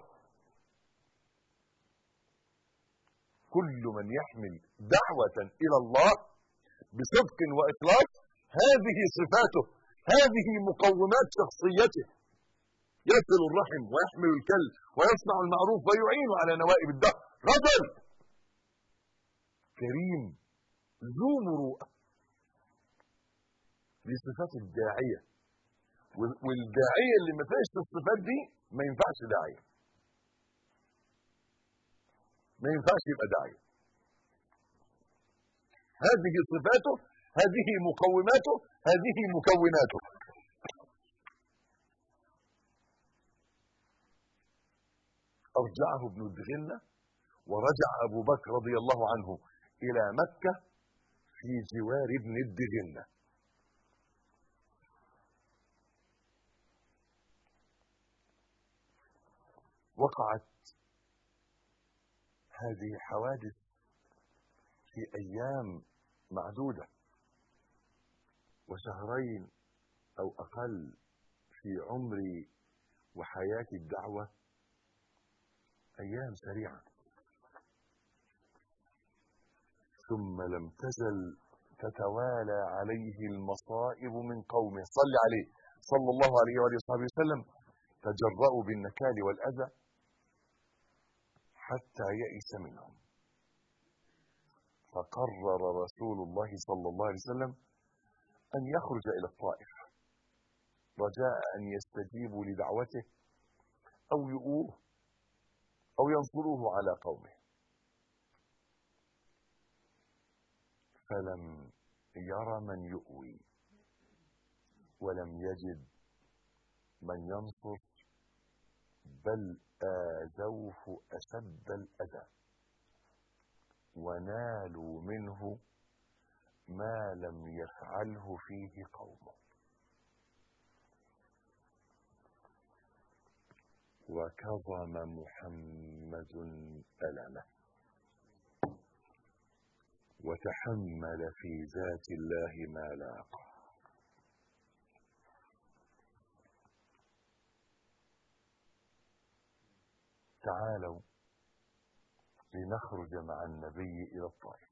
كل من يحمل دعوة إلى الله بصدق وإخلاص هذه صفاته هذه مقومات شخصيته يصل الرحم ويحمل الكل ويصنع المعروف ويعين على نوائب الدهر رجل كريم ذو مروءة دي صفات الداعية والداعية اللي ما فيهاش الصفات دي ما ينفعش داعية ما ينفعش يبقى داعية هذه صفاته هذه مقوماته هذه مكوناته أرجعه ابن الدغنة ورجع أبو بكر رضي الله عنه إلى مكة في جوار ابن الدغنة وقعت هذه حوادث في أيام معدودة وشهرين أو أقل في عمري وحياة الدعوة أيام سريعة ثم لم تزل تتوالى عليه المصائب من قومه صل عليه صلى الله عليه وآله وصحبه وسلم تجرأوا بالنكال والأذى حتى يئس منهم فقرر رسول الله صلى الله عليه وسلم أن يخرج إلى الطائف رجاء أن يستجيبوا لدعوته أو يؤوه أو ينصروه على قومه فلم ير من يؤوي ولم يجد من ينصر بل آذوه أشد الأذى ونالوا منه ما لم يفعله فيه قومه وكظم محمد ألمه وتحمل في ذات الله ما لاقى تعالوا لنخرج مع النبي إلى الطائف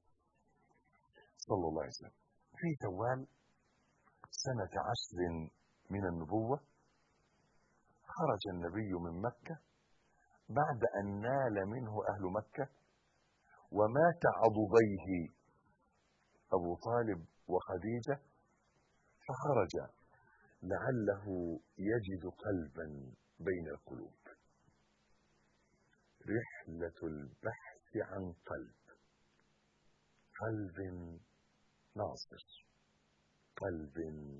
صلى الله عليه وسلم في شوال سنة عشر من النبوة خرج النبي من مكة بعد أن نال منه أهل مكة ومات عضديه أبو طالب وخديجة فخرج لعله يجد قلبا بين القلوب رحلة البحث عن قلب قلب ناصر قلب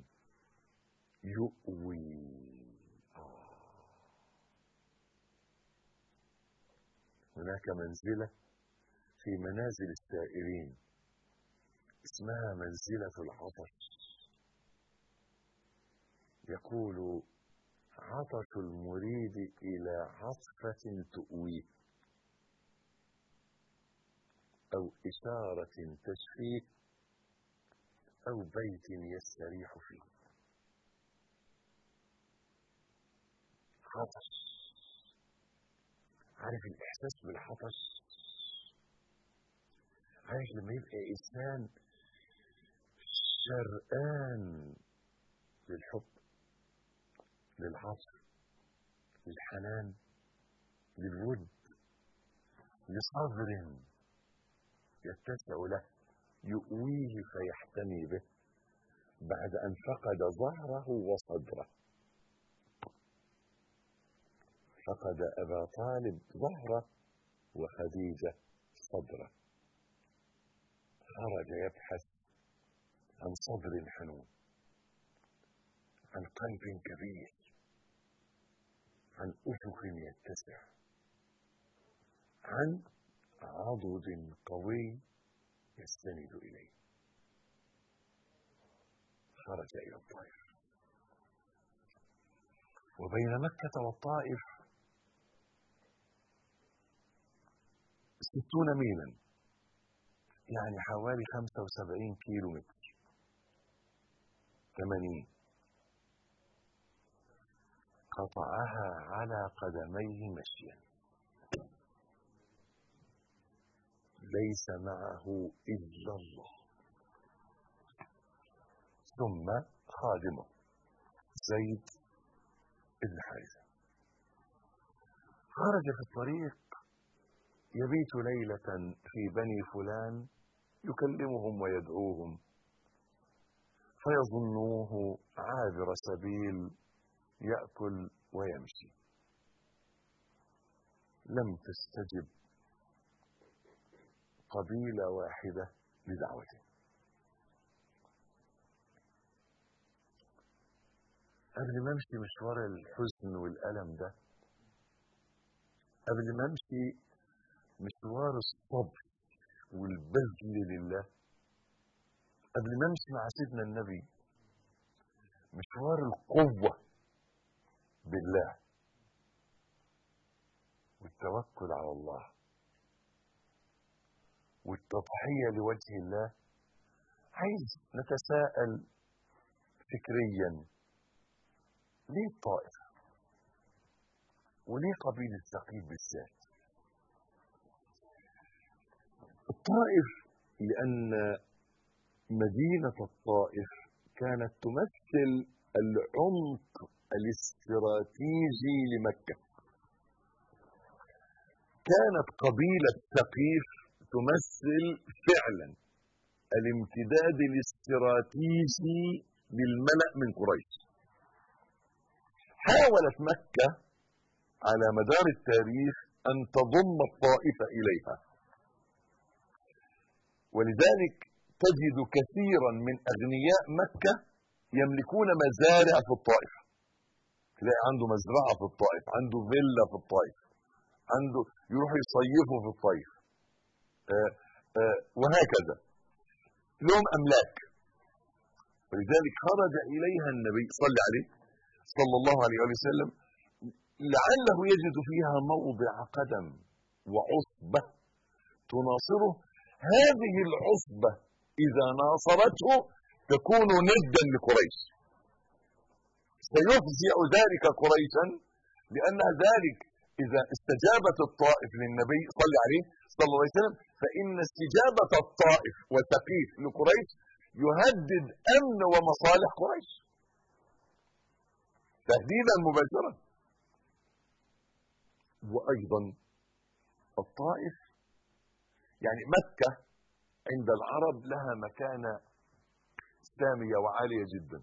يؤوي هناك منزلة في منازل السائرين اسمها منزلة العطش يقول عطش المريد إلى عطفة تؤويه أو إشارة تشفيه أو بيت يستريح فيه عطش عارف الإحساس بالعطش عارف لما يبقى إنسان شرقان للحب للعطف للحنان للود لصبر يتسع له يؤويه فيحتمي به بعد أن فقد ظهره وصدره فقد أبا طالب ظهره وخديجة صدره خرج يبحث عن صدر حنون عن قلب كبير عن أفق يتسع عن عضد قوي يستند إليه خرج إلى الطائف وبين مكة والطائف ستون ميلا يعني حوالي خمسة وسبعين كيلو متر ثمانين قطعها على قدميه مشيا ليس معه إلا الله ثم خادمه زيد بن حارثة خرج في الطريق يبيت ليلة في بني فلان يكلمهم ويدعوهم فيظنوه عابر سبيل يأكل ويمشي لم تستجب قبيلة واحدة لدعوته قبل ما امشي مشوار الحزن والألم ده قبل ما امشي مشوار الصبر والبذل لله قبل ما امشي مع سيدنا النبي مشوار القوة بالله والتوكل على الله والتضحية لوجه الله عايز نتساءل فكريا ليه الطائف وليه قبيلة ثقيف بالذات الطائف لأن مدينة الطائف كانت تمثل العمق الاستراتيجي لمكة كانت قبيلة ثقيف تمثل فعلا الامتداد الاستراتيجي للملأ من قريش حاولت مكة على مدار التاريخ أن تضم الطائف إليها ولذلك تجد كثيرا من أغنياء مكة يملكون مزارع في الطائف تلاقي عنده مزرعة في الطائف عنده فيلا في الطائف عنده يروح يصيفوا في الطائف آآ آآ وهكذا لهم أملاك ولذلك خرج إليها النبي صلى عليه صلى الله عليه وسلم لعله يجد فيها موضع قدم وعصبة تناصره هذه العصبة إذا ناصرته تكون ندا لقريش سيفزع ذلك قريشا لأن ذلك إذا استجابت الطائف للنبي صلى عليه صلى الله عليه وسلم فإن استجابة الطائف وثقيف لقريش يهدد أمن ومصالح قريش تهديدا مباشرا وأيضا الطائف يعني مكة عند العرب لها مكانة سامية وعالية جدا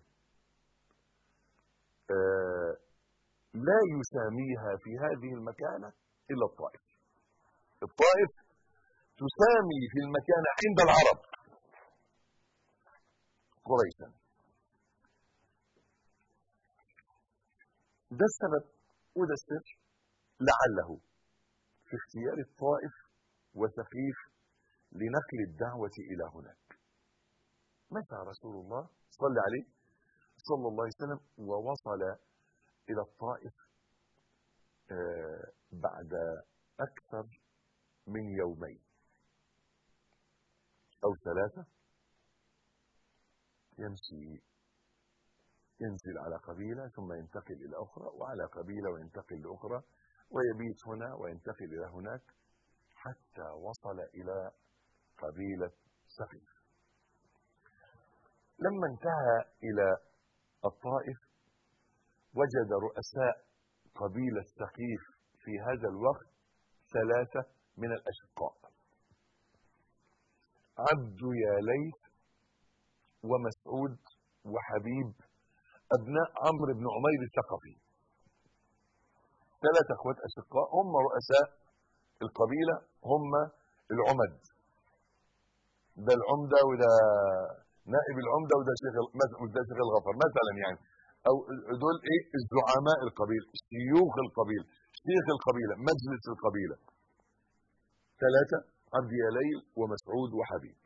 آه لا يساميها في هذه المكانة إلا الطائف الطائف تسامي في المكانة عند العرب قريشا ده السبب وده السر لعله في اختيار الطائف وثقيف لنقل الدعوة إلى هناك مشى رسول الله صلى عليه صلى الله عليه وسلم ووصل إلى الطائف بعد أكثر من يومين أو ثلاثة يمشي ينزل على قبيلة ثم ينتقل إلى أخرى وعلى قبيلة وينتقل لأخرى ويبيت هنا وينتقل إلى هناك حتى وصل إلى قبيلة سقيف لما انتهى إلى الطائف وجد رؤساء قبيلة سقيف في هذا الوقت ثلاثة من الأشقاء عبد يا ليث ومسعود وحبيب أبناء عمرو بن عمير الثقفي ثلاثة أخوات أشقاء هم رؤساء القبيلة هم العمد ده العمدة وده نائب العمدة وده شيخ وده شيخ الغفر مثلا يعني أو دول إيه الزعماء القبيلة شيوخ القبيلة شيخ القبيلة مجلس القبيلة ثلاثة عبد يليل ومسعود وحبيب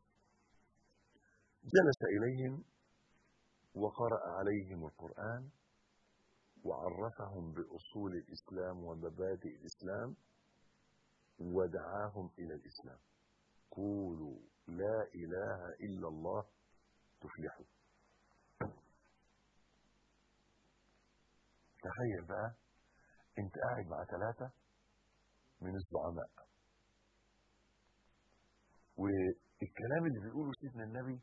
جلس إليهم وقرأ عليهم القرآن وعرفهم بأصول الإسلام ومبادئ الإسلام ودعاهم إلى الإسلام قولوا لا إله إلا الله تفلحوا تخيل بقى انت قاعد مع ثلاثة من الزعماء والكلام اللي بيقوله سيدنا النبي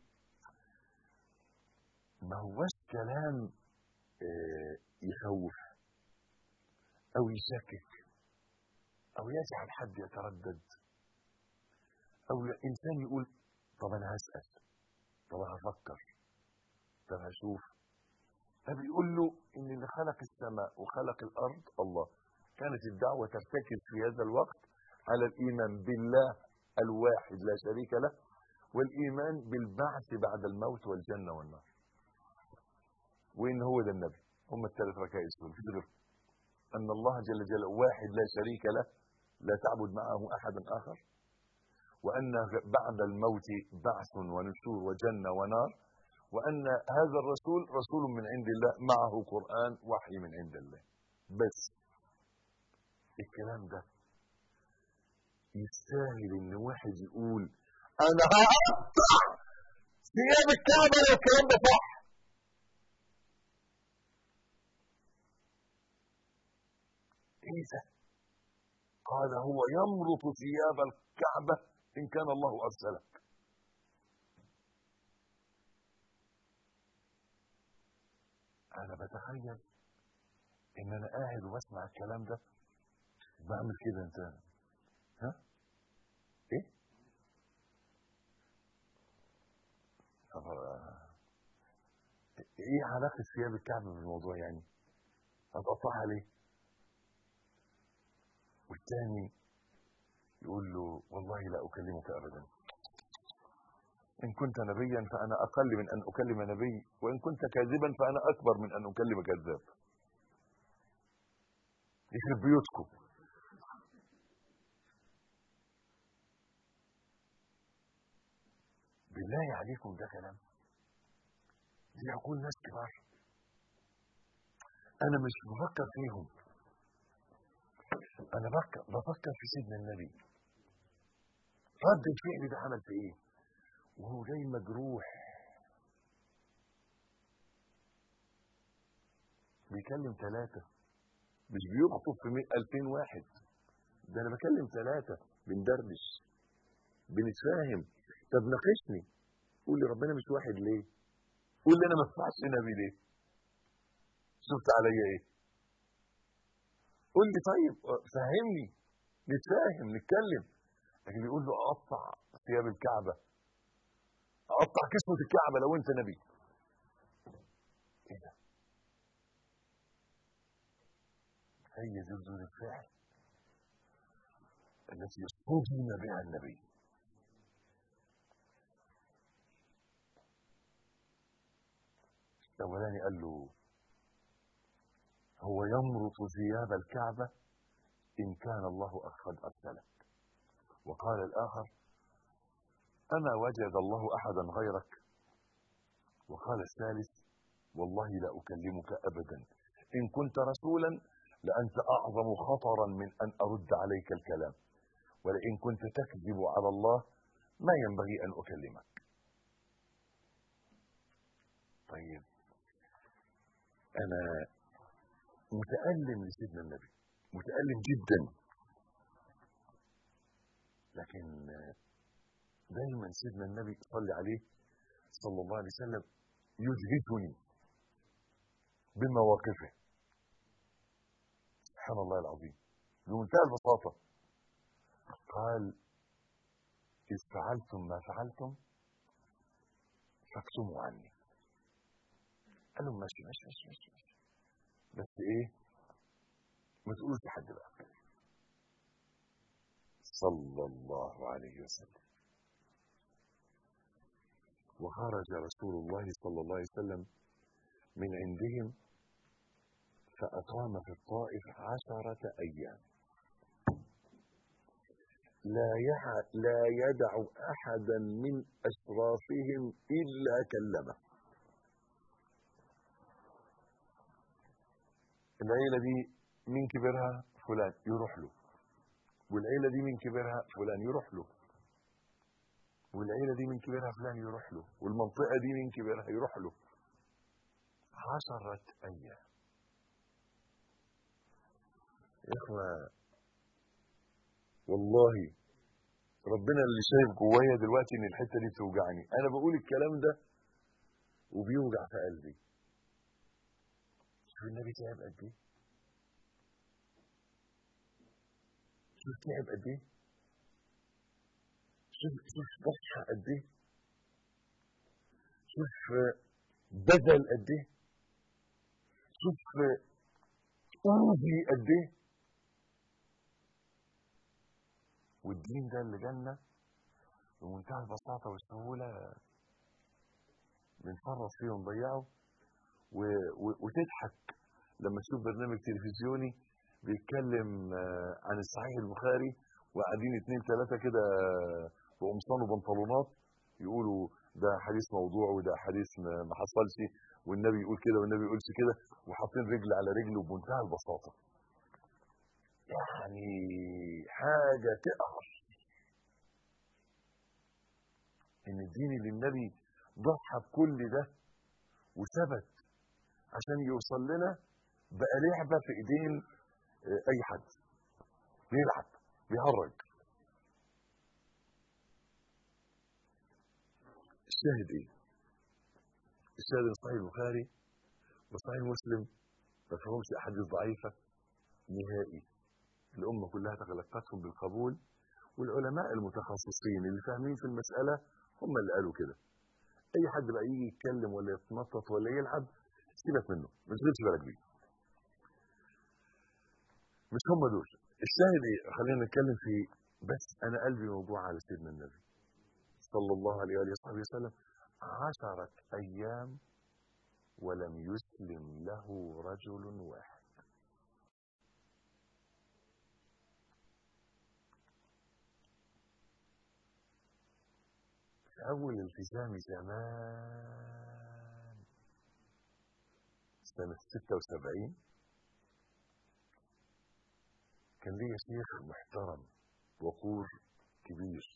ما هوش كلام اه يخوف او يشكك او يجعل حد يتردد او انسان يقول طب انا هسأل طب هفكر طب هشوف فبيقول له ان اللي خلق السماء وخلق الارض الله كانت الدعوة ترتكز في هذا الوقت على الايمان بالله الواحد لا شريك له والايمان بالبعث بعد الموت والجنة والنار وان هو ده النبي هم الثلاث ركائز دول في غير ان الله جل جلاله واحد لا شريك له لا تعبد معه احدا اخر وان بعد الموت بعث ونشور وجنه ونار وان هذا الرسول رسول من عند الله معه قران وحي من عند الله بس الكلام ده يستاهل ان واحد يقول انا هقطع ثياب الكعبه لو الكلام ده صح ايه ده قال هو يمرط ثياب الكعبه ان كان الله ارسلك انا بتخيل ان انا قاعد وبسمع الكلام ده بعمل كده انت ها ايه طب آه، ايه علاقه ثياب الكعبه بالموضوع يعني هتقطعها ليه والتاني يقول له والله لا اكلمك ابدا ان كنت نبيا فانا اقل من ان اكلم نبي وان كنت كاذبا فانا اكبر من ان اكلم كذاب يخرب بيوتكم بالله عليكم ده كلام دي عقول ناس كبار انا مش بفكر فيهم انا بفكر بفكر في سيدنا النبي رد الفعل ده عمل في ايه وهو جاي مجروح بيكلم ثلاثة مش بيخطب في مئة ألفين واحد ده أنا بكلم ثلاثة بندردش بنتفاهم طب ناقشني قول لي ربنا مش واحد ليه قول لي أنا ما اسمعش نبي ليه شفت عليا إيه قول لي طيب فهمني نتفاهم نتكلم لكن بيقول له اقطع ثياب الكعبه اقطع كسوه الكعبه لو انت نبي ايه ده هي دي ردود الفعل التي صدم بها النبي الاولاني قال له هو يمرط ثياب الكعبه ان كان الله قد ارسلك وقال الاخر اما وجد الله احدا غيرك وقال الثالث والله لا اكلمك ابدا ان كنت رسولا لانت اعظم خطرا من ان ارد عليك الكلام ولئن كنت تكذب على الله ما ينبغي ان اكلمك طيب انا متالم لسيدنا النبي متالم جدا لكن دايما سيدنا النبي صلى عليه صلى الله عليه وسلم يدهشني بمواقفه سبحان الله العظيم بمنتهى البساطة قال إذ فعلتم ما فعلتم فاكتموا عني قال لهم ماشي ماشي ماشي ماشي, ماشي. بس ايه ما تقولوش لحد بقى صلى الله عليه وسلم وخرج رسول الله صلى الله عليه وسلم من عندهم فأقام في الطائف عشرة أيام لا يع... لا يدع أحدا من أشرافهم إلا كلمه العيلة دي مين كبرها فلان يروح له والعيلة دي من كبرها فلان يروح له والعيلة دي من كبرها فلان يروح له والمنطقة دي من كبرها يروح له عشرة أيام إخوة والله ربنا اللي شايف جوايا دلوقتي ان الحته دي بتوجعني انا بقول الكلام ده وبيوجع في قلبي شوف النبي تعب قد ايه شوف تعب قد ايه شوف شوف ضحى قد ايه شوف بذل قد ايه شوف اوذي قد ايه والدين ده اللي جالنا بمنتهى البساطه والسهوله بنفرط فيه ونضيعه و... و... وتضحك لما تشوف برنامج تلفزيوني بيتكلم عن الصحيح البخاري وقاعدين اتنين تلاته كده بقمصان وبنطلونات يقولوا ده حديث موضوع وده حديث ما حصلش والنبي يقول كده والنبي يقولش كده وحاطين رجل على رجل وبمنتهى البساطه يعني حاجه تقهر ان الدين اللي النبي ضحى بكل ده وثبت عشان يوصل لنا بقى لعبه في ايدين آه، اي حد بيلعب بيهرج الشاهد ايه الشاهد إن صحيح البخاري وصحيح مسلم ما فيهمش احاديث ضعيفه نهائي الامه كلها تلقتهم بالقبول والعلماء المتخصصين اللي فاهمين في المساله هم اللي قالوا كده اي حد بقى يجي يتكلم ولا يتنطط ولا يلعب سيبك منه ما تشغلش بالك بيه مش هم دول الشاهد ايه خلينا نتكلم في بس انا قلبي موجوع على سيدنا النبي صلى الله عليه واله وصحبه وسلم عشرة ايام ولم يسلم له رجل واحد في اول التزام زمان سنة 76 كان ليا شيخ محترم وقور كبير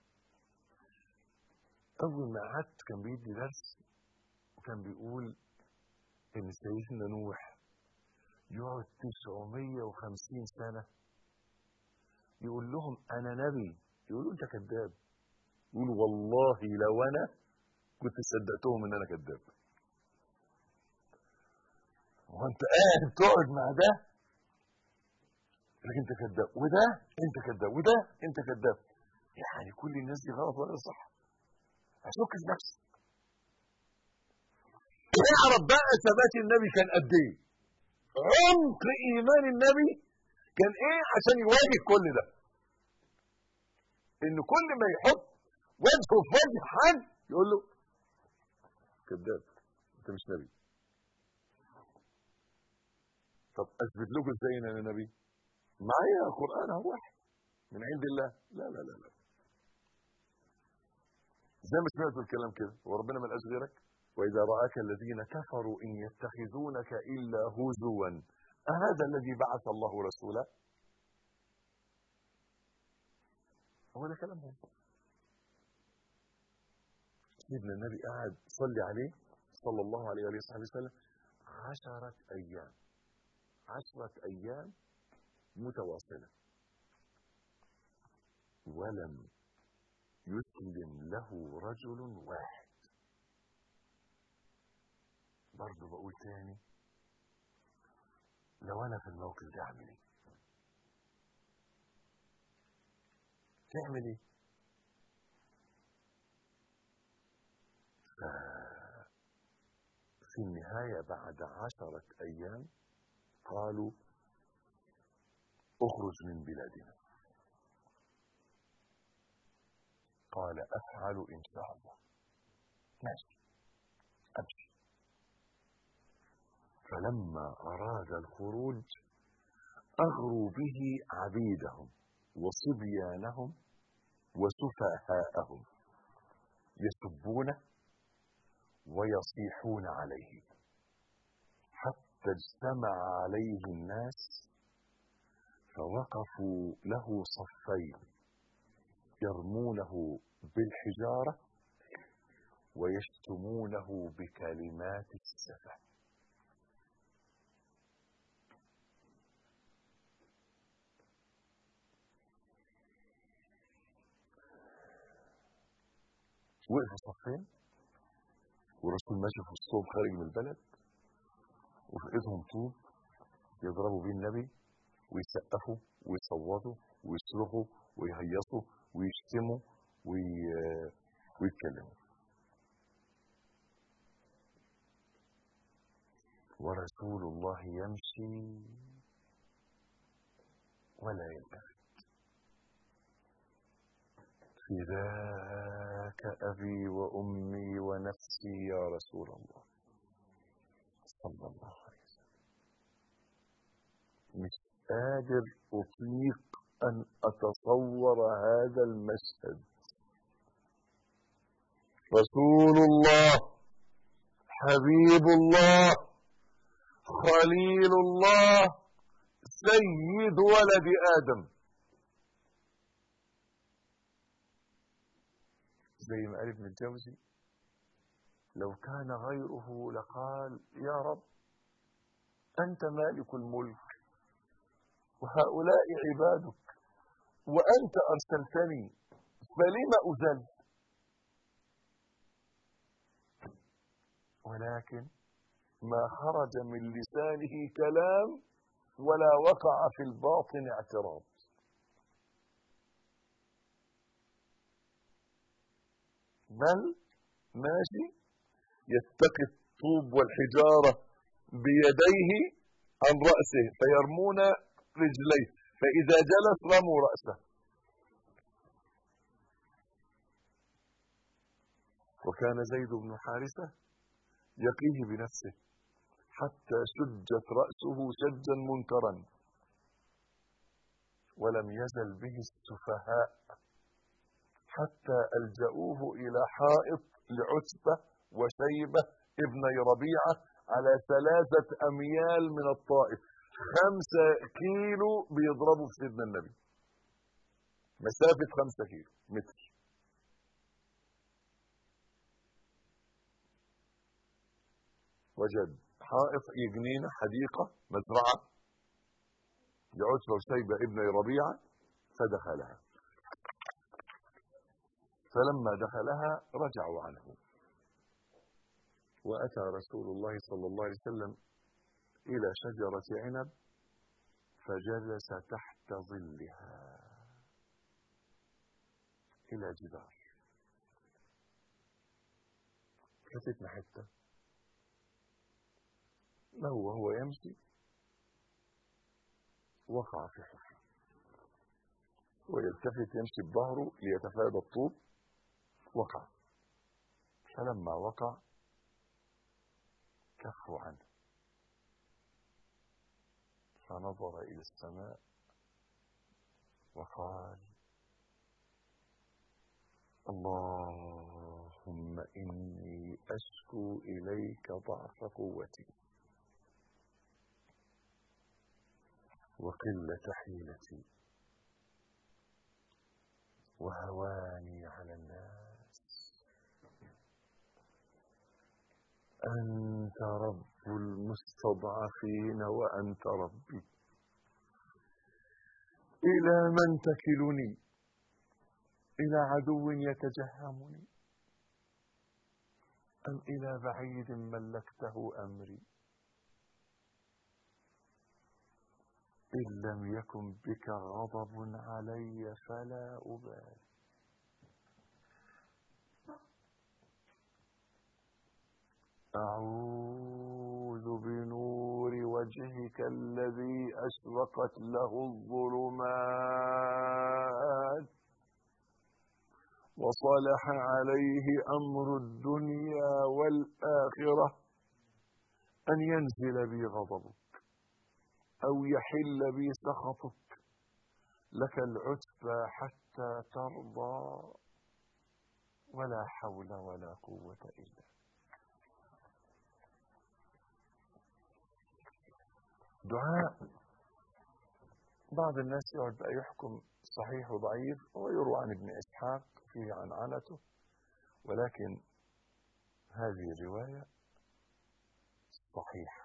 أول ما قعدت كان بيدي درس وكان بيقول إن سيدنا نوح يقعد 950 سنة يقول لهم أنا نبي يقولوا أنت كذاب يقول والله لو أنا كنت صدقتهم إن أنا كذاب وأنت قاعد تقعد مع ده لكن انت كذاب وده انت كذاب وده انت كذاب يعني كل الناس دي غلط ولا صح اشك في نفسي اعرف بقى ثبات النبي كان قد ايه عمق ايمان النبي كان ايه عشان يواجه كل ده ان كل ما يحط وجهه في وجه حد يقول له كذاب انت مش نبي طب اثبت لكم ازاي ان انا نبي معايا قرآن اهو واحد من عند الله لا لا لا لا زي ما سمعتوا الكلام كده وربنا ما لقاش غيرك وإذا رآك الذين كفروا إن يتخذونك إلا هزوا أهذا الذي بعث الله رسولا هو ده كلامهم سيدنا النبي قاعد صلي عليه صلى الله عليه وآله وصحبه وسلم عشرة أيام عشرة أيام متواصلة ولم يسلم له رجل واحد برضه بقول تاني لو انا في الموقف ده اعمل ايه تعمل ايه ف- في النهاية بعد عشرة أيام قالوا اخرج من بلادنا قال افعل ان شاء الله ماشي امشي فلما اراد الخروج اغروا به عبيدهم وصبيانهم وسفهاءهم يسبونه ويصيحون عليه حتى اجتمع عليه الناس فوقفوا له صفين يرمونه بالحجارة ويشتمونه بكلمات السفة وقفوا صفين والرسول ماشي في وسطهم خارج من البلد وفي ايدهم طوب يضربوا بيه النبي ويسقفوا ويصوتوا ويصرخوا ويهيصوا ويشتموا وي... ويتكلموا ورسول الله يمشي ولا يلتفت فداك أبي وأمي ونفسي يا رسول الله صلى الله عليه وسلم مش قادر أطيق أن أتصور هذا المشهد رسول الله حبيب الله خليل الله سيد ولد آدم زي ما قال ابن الجوزي لو كان غيره لقال يا رب أنت مالك الملك وهؤلاء عبادك وأنت أرسلتني فلم أذل ولكن ما خرج من لسانه كلام ولا وقع في الباطن اعتراض بل ماشي يتقي الطوب والحجارة بيديه عن رأسه فيرمون رجليه فإذا جلس رموا رأسه وكان زيد بن حارثة يقيه بنفسه حتى شجت رأسه شجا منكرا ولم يزل به السفهاء حتى ألجأوه إلى حائط لعتبة وشيبة ابني ربيعة على ثلاثة أميال من الطائف خمسة كيلو بيضربوا في سيدنا النبي مسافة خمسة كيلو متر وجد حائط جنينة حديقة مزرعة لعتبة وشيبة ابني ربيعة فدخلها فلما دخلها رجعوا عنه وأتى رسول الله صلى الله عليه وسلم إلى شجرة عنب فجلس تحت ظلها إلى جدار فاتتنا حتة له وهو يمشي وقع في حفرة ويلتفت يمشي بظهره ليتفادى الطوب وقع فلما وقع كفوا عنه فنظر إلى السماء وقال اللهم إني أشكو إليك ضعف قوتي وقلة حيلتي وهواني على الناس أنت رب المستضعفين وأنت ربي إلى من تكلني إلى عدو يتجهمني أم إلى بعيد ملكته أمري إن لم يكن بك غضب علي فلا أبالي أعوذ بنور وجهك الذي أشرقت له الظلمات وصلح عليه أمر الدنيا والآخرة أن ينزل بي غضبك أو يحل بي سخطك لك العتبى حتى ترضى ولا حول ولا قوة إلا دعاء بعض الناس يقعد بقى يحكم صحيح وضعيف ويروى عن ابن إسحاق فيه عن عنته ولكن هذه الرواية صحيحة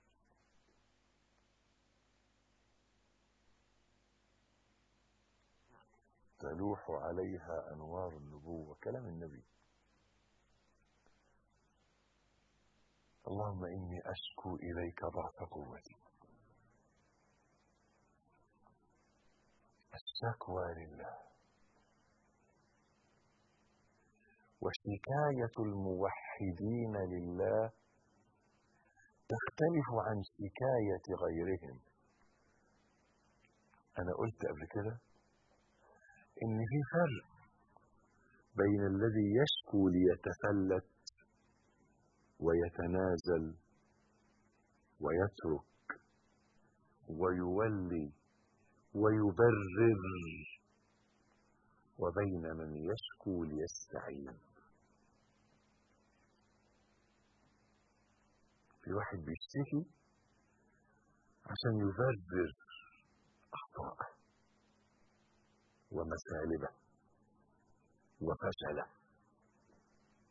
تلوح عليها أنوار النبوة كلام النبي اللهم إني أشكو إليك ضعف قوتي الشكوى لله وشكاية الموحدين لله تختلف عن شكاية غيرهم أنا قلت قبل كده إن في فرق بين الذي يشكو ليتفلت ويتنازل ويترك ويولي ويبرر وبين من يشكو ليستعين في واحد بيشتكي عشان يبرر أخطاءه ومسالبه وفشله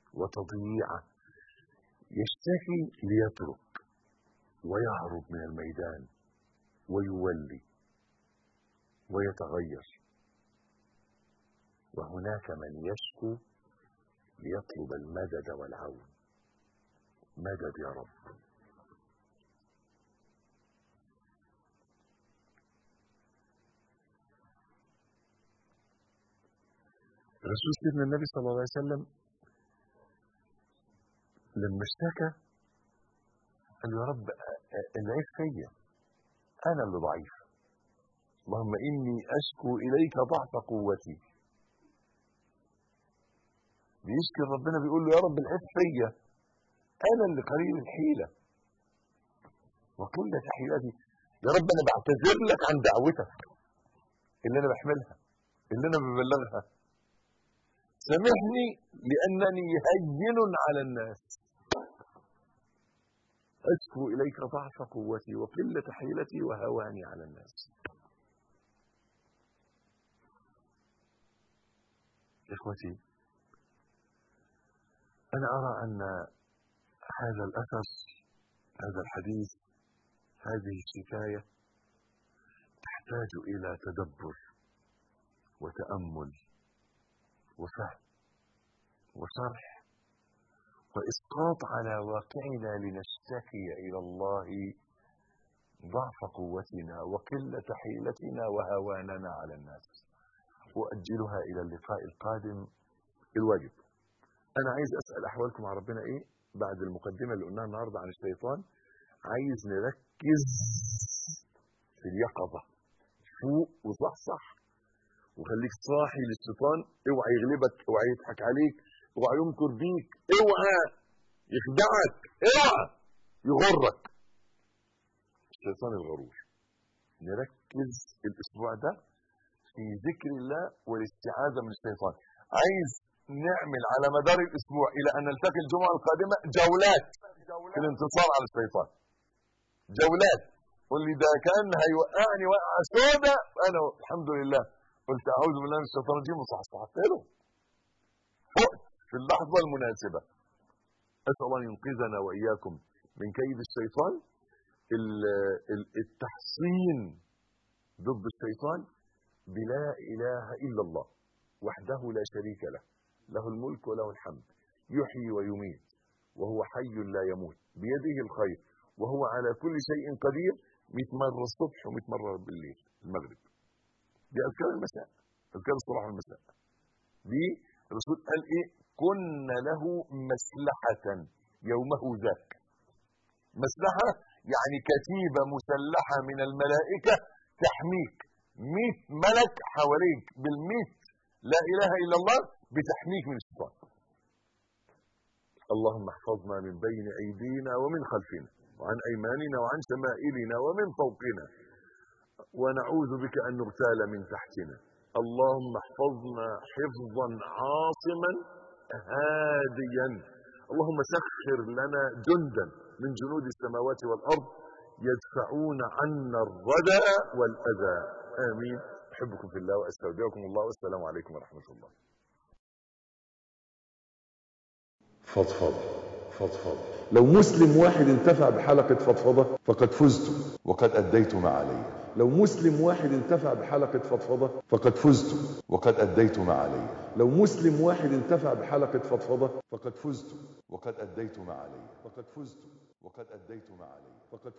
وتضييعه يشتكي ليترك ويهرب من الميدان ويولي ويتغير وهناك من يشكو ليطلب المدد والعون مدد يا رب رسول سيدنا النبي صلى الله عليه وسلم لما اشتكى قال له يا رب العيب فيا انا اللي ضعيف اللهم اني اشكو اليك ضعف قوتي بيشكي ربنا بيقول له يا رب العيب فيا انا اللي قليل الحيله وقله حيلتي يا رب انا بعتذر لك عن دعوتك اللي انا بحملها اللي انا ببلغها سامحني لانني هين على الناس أشكو إليك ضعف قوتي وقلة حيلتي وهواني على الناس إخوتي أنا أرى أن هذا الأثر هذا الحديث هذه الشكاية تحتاج إلى تدبر وتأمل وفهم وشرح وإسقاط على واقعنا لنشتكي إلى الله ضعف قوتنا وقلة حيلتنا وهواننا على الناس وأجلها إلى اللقاء القادم الواجب أنا عايز أسأل أحوالكم مع ربنا إيه بعد المقدمة اللي قلناها النهاردة عن الشيطان عايز نركز في اليقظة فوق وصحصح وخليك صاحي للشيطان اوعى يغلبك اوعى يضحك عليك اوعى يمكر بيك اوعى يخدعك اوعى يغرك الشيطان الغرور نركز الاسبوع ده في ذكر الله والاستعاذه من الشيطان عايز نعمل على مدار الاسبوع الى ان نلتقي الجمعه القادمه جولات في الانتصار على الشيطان جولات واللي ده كان هيوقعني وقعه سودة انا الحمد لله قلت اعوذ بالله من الشيطان الرجيم وصحصحت له فقت في اللحظه المناسبه اسال الله ان ينقذنا واياكم من كيد الشيطان التحصين ضد الشيطان بلا اله الا الله وحده لا شريك له له الملك وله الحمد يحيي ويميت وهو حي لا يموت بيده الخير وهو على كل شيء قدير 100 مره الصبح و100 مره بالليل المغرب دي اذكار المساء اذكار الصباح والمساء دي الرسول قال ايه كن له مسلحة يومه ذاك مسلحة يعني كتيبة مسلحة من الملائكة تحميك مئة ملك حواليك بالمئة لا إله إلا الله بتحميك من الشيطان اللهم احفظنا من بين أيدينا ومن خلفنا وعن أيماننا وعن شمائلنا ومن فوقنا ونعوذ بك أن نغتال من تحتنا اللهم احفظنا حفظا عاصما هاديا اللهم سخر لنا جندا من جنود السماوات والأرض يدفعون عنا الردى والأذى آمين أحبكم في الله وأستودعكم الله والسلام عليكم ورحمة الله فضفض فضفض لو مسلم واحد انتفع بحلقة فضفضة فقد فزت وقد أديت ما علي لو مسلم واحد انتفع بحلقة فضفضة فقد فزت وقد أديت ما علي لو مسلم واحد انتفع بحلقة فضفضة فقد فزت وقد أديت ما علي فقد فزت وقد أديت ما علي فقد